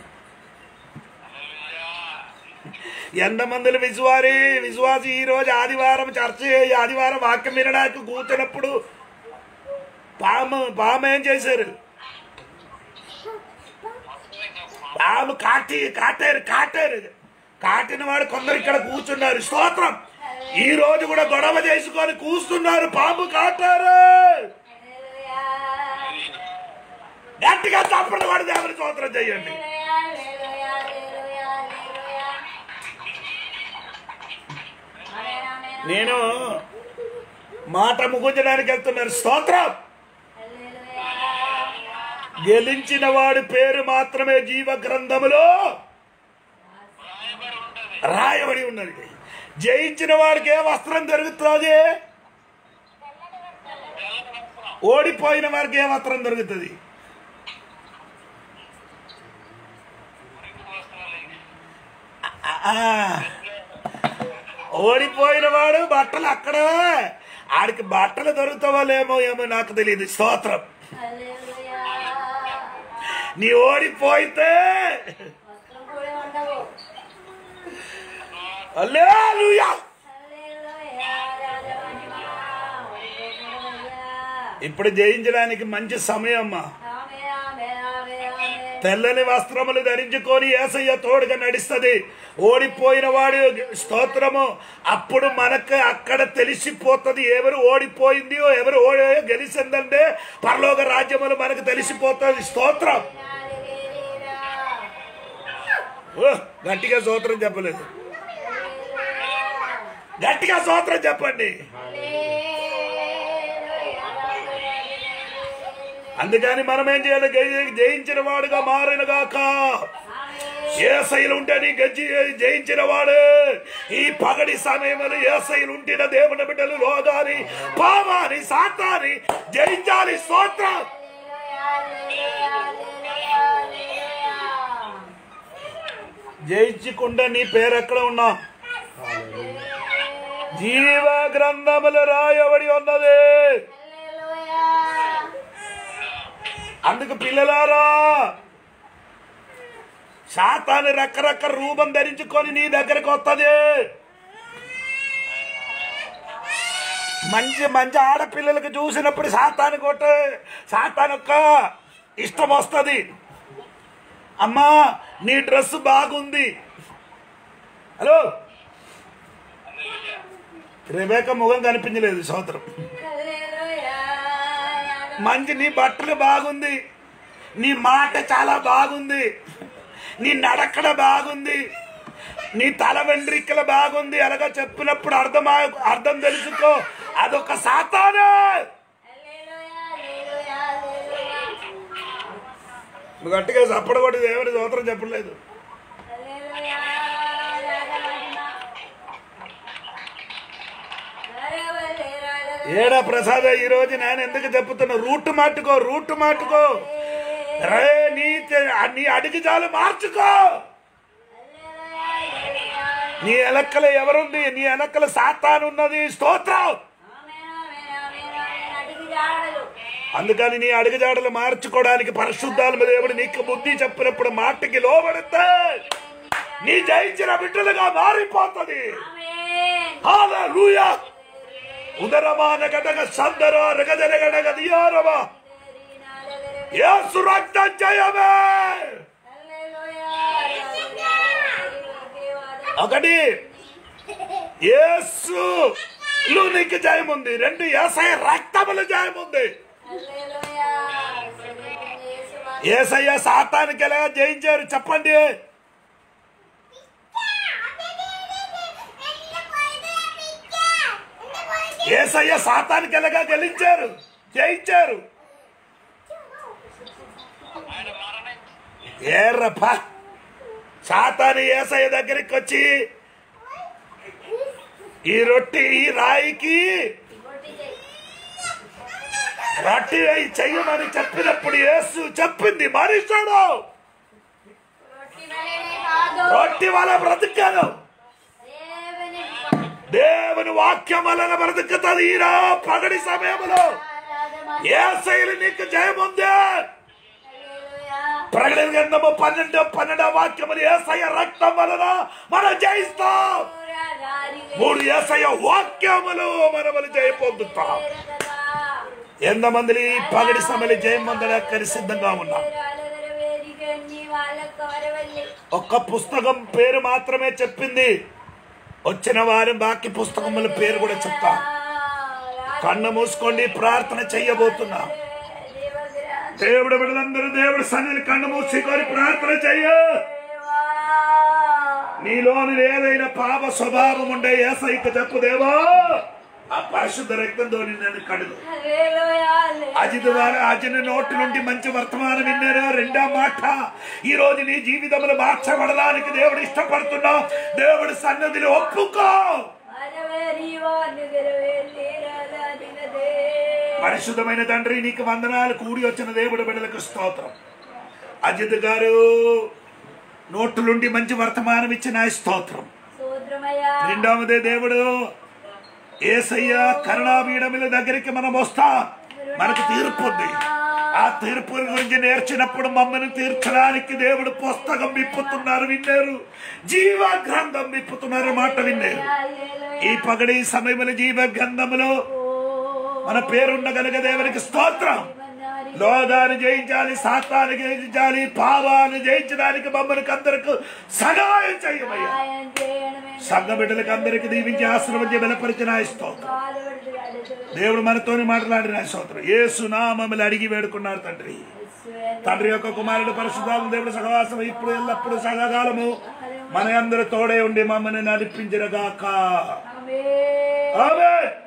ఎంతమందిని విశ్వారి విశ్వాసి ఈ రోజు ఆదివారం చర్చ ఈ ఆదివారం వాక్యం వినడానికి కూర్చున్నప్పుడు పాము పాము ఏం చేశారు పాము కాటి కాటారు కాటారు కాటిన వాడు కొందరు ఇక్కడ కూర్చున్నారు స్తోత్రం ఈ రోజు కూడా గొడవ చేసుకొని కూస్తున్నారు పాము కాటారు గట్టిగా తప్పని వాడు దేవుని స్తోత్రం చేయండి నేను మాట ముగించడానికి వెళ్తున్నాను స్తోత్రం గెలించిన వాడి పేరు మాత్రమే జీవ గ్రంథములో రాయబడి ఉంటది రాయబడి ఉన్నది జయించిన వాడికి ఏ వస్త్రం దొరుకుతుంది ఓడిపోయిన వారికి ఏ వస్త్రం దొరుకుతుంది ఆ, ఓడిపోయిన వాడు బట్టలు అక్కడ ఆడికి బట్టలు దొరుకుతావాలేమో ఏమో నాకు తెలియదు స్తోత్రం నీ ఓడిపోయితే హల్లెలూయా ఇప్పుడు జయించడానికి మంచి సమయం అమ్మా తెల్లని వస్త్రములు ధరించుకొని ఏసయ్య తోడుగా నడుస్తుంది ఓడిపోయిన వాడు స్తోత్రము అప్పుడు మనకు అక్కడ తెలిసిపోతుంది ఎవరు ఓడిపోయింది ఎవరు ఓడి గెలిచిందంటే పరలోక రాజ్యములు మనకు తెలిసిపోతుంది స్తోత్రం ఓ, గట్టిగా స్తోత్రం చెప్పలేదు గట్టిగా స్తోత్రం చెప్పండి అందుకని మనం ఏం చేయాలి జయి- జయించిన వాడుగా మారినగాక ఏసైలు ఉంటే నీ గజ్జి జయించిన వాడు ఈ పగడి సమయంలో ఏసైలు ఉంటిన దేవుని బిడ్డలు లోగాని పావాని సాతాని జయించాలి స్తోత్రం జయించకుండా నీ పేరు ఎక్కడ ఉన్నా జీవ గ్రంథములు రాయబడి ఉన్నది అందుకు పిల్లలారా శాతాన్ని రకరకాల రూపం ధరించుకొని నీ దగ్గరకు వస్తుంది మంచి మంచి ఆడపిల్లలకు చూసినప్పుడు సాతాను కొట్టు సాతాను యొక్క ఇష్టం వస్తుంది అమ్మా నీ డ్రెస్ బాగుంది హలో రేబేక ముఖం కనిపించలేదు ఈ సంవత్సరం మంచి నీ బట్టలు బాగుంది నీ మాట చాలా బాగుంది నీ నడకడ బాగుంది నీ తల వెండ్రికల బాగుంది అలాగా చెప్పినప్పుడు అర్థం అర్థం తెలుసుకో అదొక సాతాను నువ్వు గట్టిగా చప్పడగొట్టి దేవుని స్తోత్రం చెప్పలేదు ఏడా ప్రసాద ఈ రోజు నేను ఎందుకు చెప్తున్నా రూట్ మాట్టుకో రూట్ మాట్టుకో రే నీ తె- నీ అడిగి చాలు మార్చుకో నీ ఎలక్కల ఎవరుంది నీ ఎలక్కల సాతాను ఉన్నది స్తోత్రం అందుకని నీ అడుగుజాడలు మార్చుకోవడానికి పరిశుద్ధాలు దేవుడు నీకు బుద్ధి చెప్పినప్పుడు మాటకి లోబడితే నీ జయించిన బిడ్డలుగా మారిపోతుంది హల్లెలూయా ఉదరమాన గడగ సందర రగజన గడగ దియారవ యేసు రక్తం జయమే ఒకటి యేసు నీకు జయం ఉంది రెండు ఏసఐ రక్తములు జయం ఉంది ఏసయ్య సాతానికి ఎలా జయించారు చెప్పండి ఏసయ్య సాతానికి ఎలాగా గెలించారు జయించారు ఆయన మరణం ఏర్రప్ప సాతాను ఏసయ్య దగ్గరికి వచ్చి ఈ రొట్టి ఈ రాయికి రొట్టి వేయి చెయ్యమని చెప్పినప్పుడు యేసు చెప్పింది మనిషాడు రొట్టి వల్ల బ్రతికాను దేవుని వాక్యం వలన బ్రతుకుతుంది ఈరా పగడి సమయంలో ఏసైలు నీకు జయముందే ప్రకటన గ్రంథము పన్నెండు పన్నెండో వాక్యములు ఏసయ్య రక్తం వలన మనం జయిస్తాం మూడు ఏసయ్య వాక్యములు మనములు జయ పొందుతాం ఎంతమంది ఈ పగడి సమయంలో జయం పొందడానికి సిద్ధంగా ఉన్నాం ఒక్క పుస్తకం పేరు మాత్రమే చెప్పింది వచ్చిన వారి బాకి పుస్తకముల పేరు కూడా చెప్తా కన్ను మూసుకోండి ప్రార్థన చెయ్యబోతున్నా దేవుడు బిడ్డలందరూ దేవుడు సన్నిధి కన్ను మూసుకొని ప్రార్థన చెయ్య నీలోని ఏదైనా పాప స్వభావం ఉండే ఏసైకి చెప్పు దేవా ఆ పరిశుద్ధ రక్తంతో నన్ను కడుగు అజిత్ వారు అజిన నోటి నుండి మంచి వర్తమానం విన్నారు రెండో మాట ఈ రోజు నీ జీవితంలో మార్చబడడానికి దేవుడు ఇష్టపడుతున్నా దేవుడు సన్నదిని ఒప్పుకో పరిశుద్ధమైన తండ్రి నీకు వందనాలు కూడి వచ్చిన దేవుడు బిడ్డలకు స్తోత్రం అజిత్ గారు నోటు నుండి మంచి వర్తమానం ఇచ్చిన స్తోత్రం రెండవది దేవుడు ఏసయ్య కరుణాపీఠముల దగ్గరికి మనం వస్తా మనకు తీర్పు ఉంది ఆ తీర్పు గురించి నేర్చినప్పుడు మమ్మల్ని తీర్చడానికి దేవుడు పుస్తకం విప్పుతున్నారు విన్నారు జీవ గ్రంథం విప్పుతున్నారు మాట విన్నారు ఈ పగడి సమయంలో జీవ గ్రంథములో మన పేరుండగలిగే దేవునికి స్తోత్రం లోదాన్ని జయించాలి సాతాన్ని జయించాలి పావాన్ని జయించడానికి మమ్మల్ని అందరికి సహాయం చేయమయ్యా సహాయం చేయడమే సంఘ బిడ్డలకు అందరికి దీవించి ఆశ్రమించి బలపరిచిన స్తోత్రం కాలు పెడుతున్నాడు దేవుడు మనతోని మాట్లాడిన స్తోత్రం యేసు నామములు అడిగి వేడుకున్నారు తండ్రి తండ్రి యొక్క కుమారుడు పరిశుద్ధాత్మ దేవుడు సహవాసం ఇప్పుడు ఎల్లప్పుడు సహకాలము మన అందరూ తోడే ఉండి మమ్మల్ని నడిపించినగాక ఆమె ఆమేన్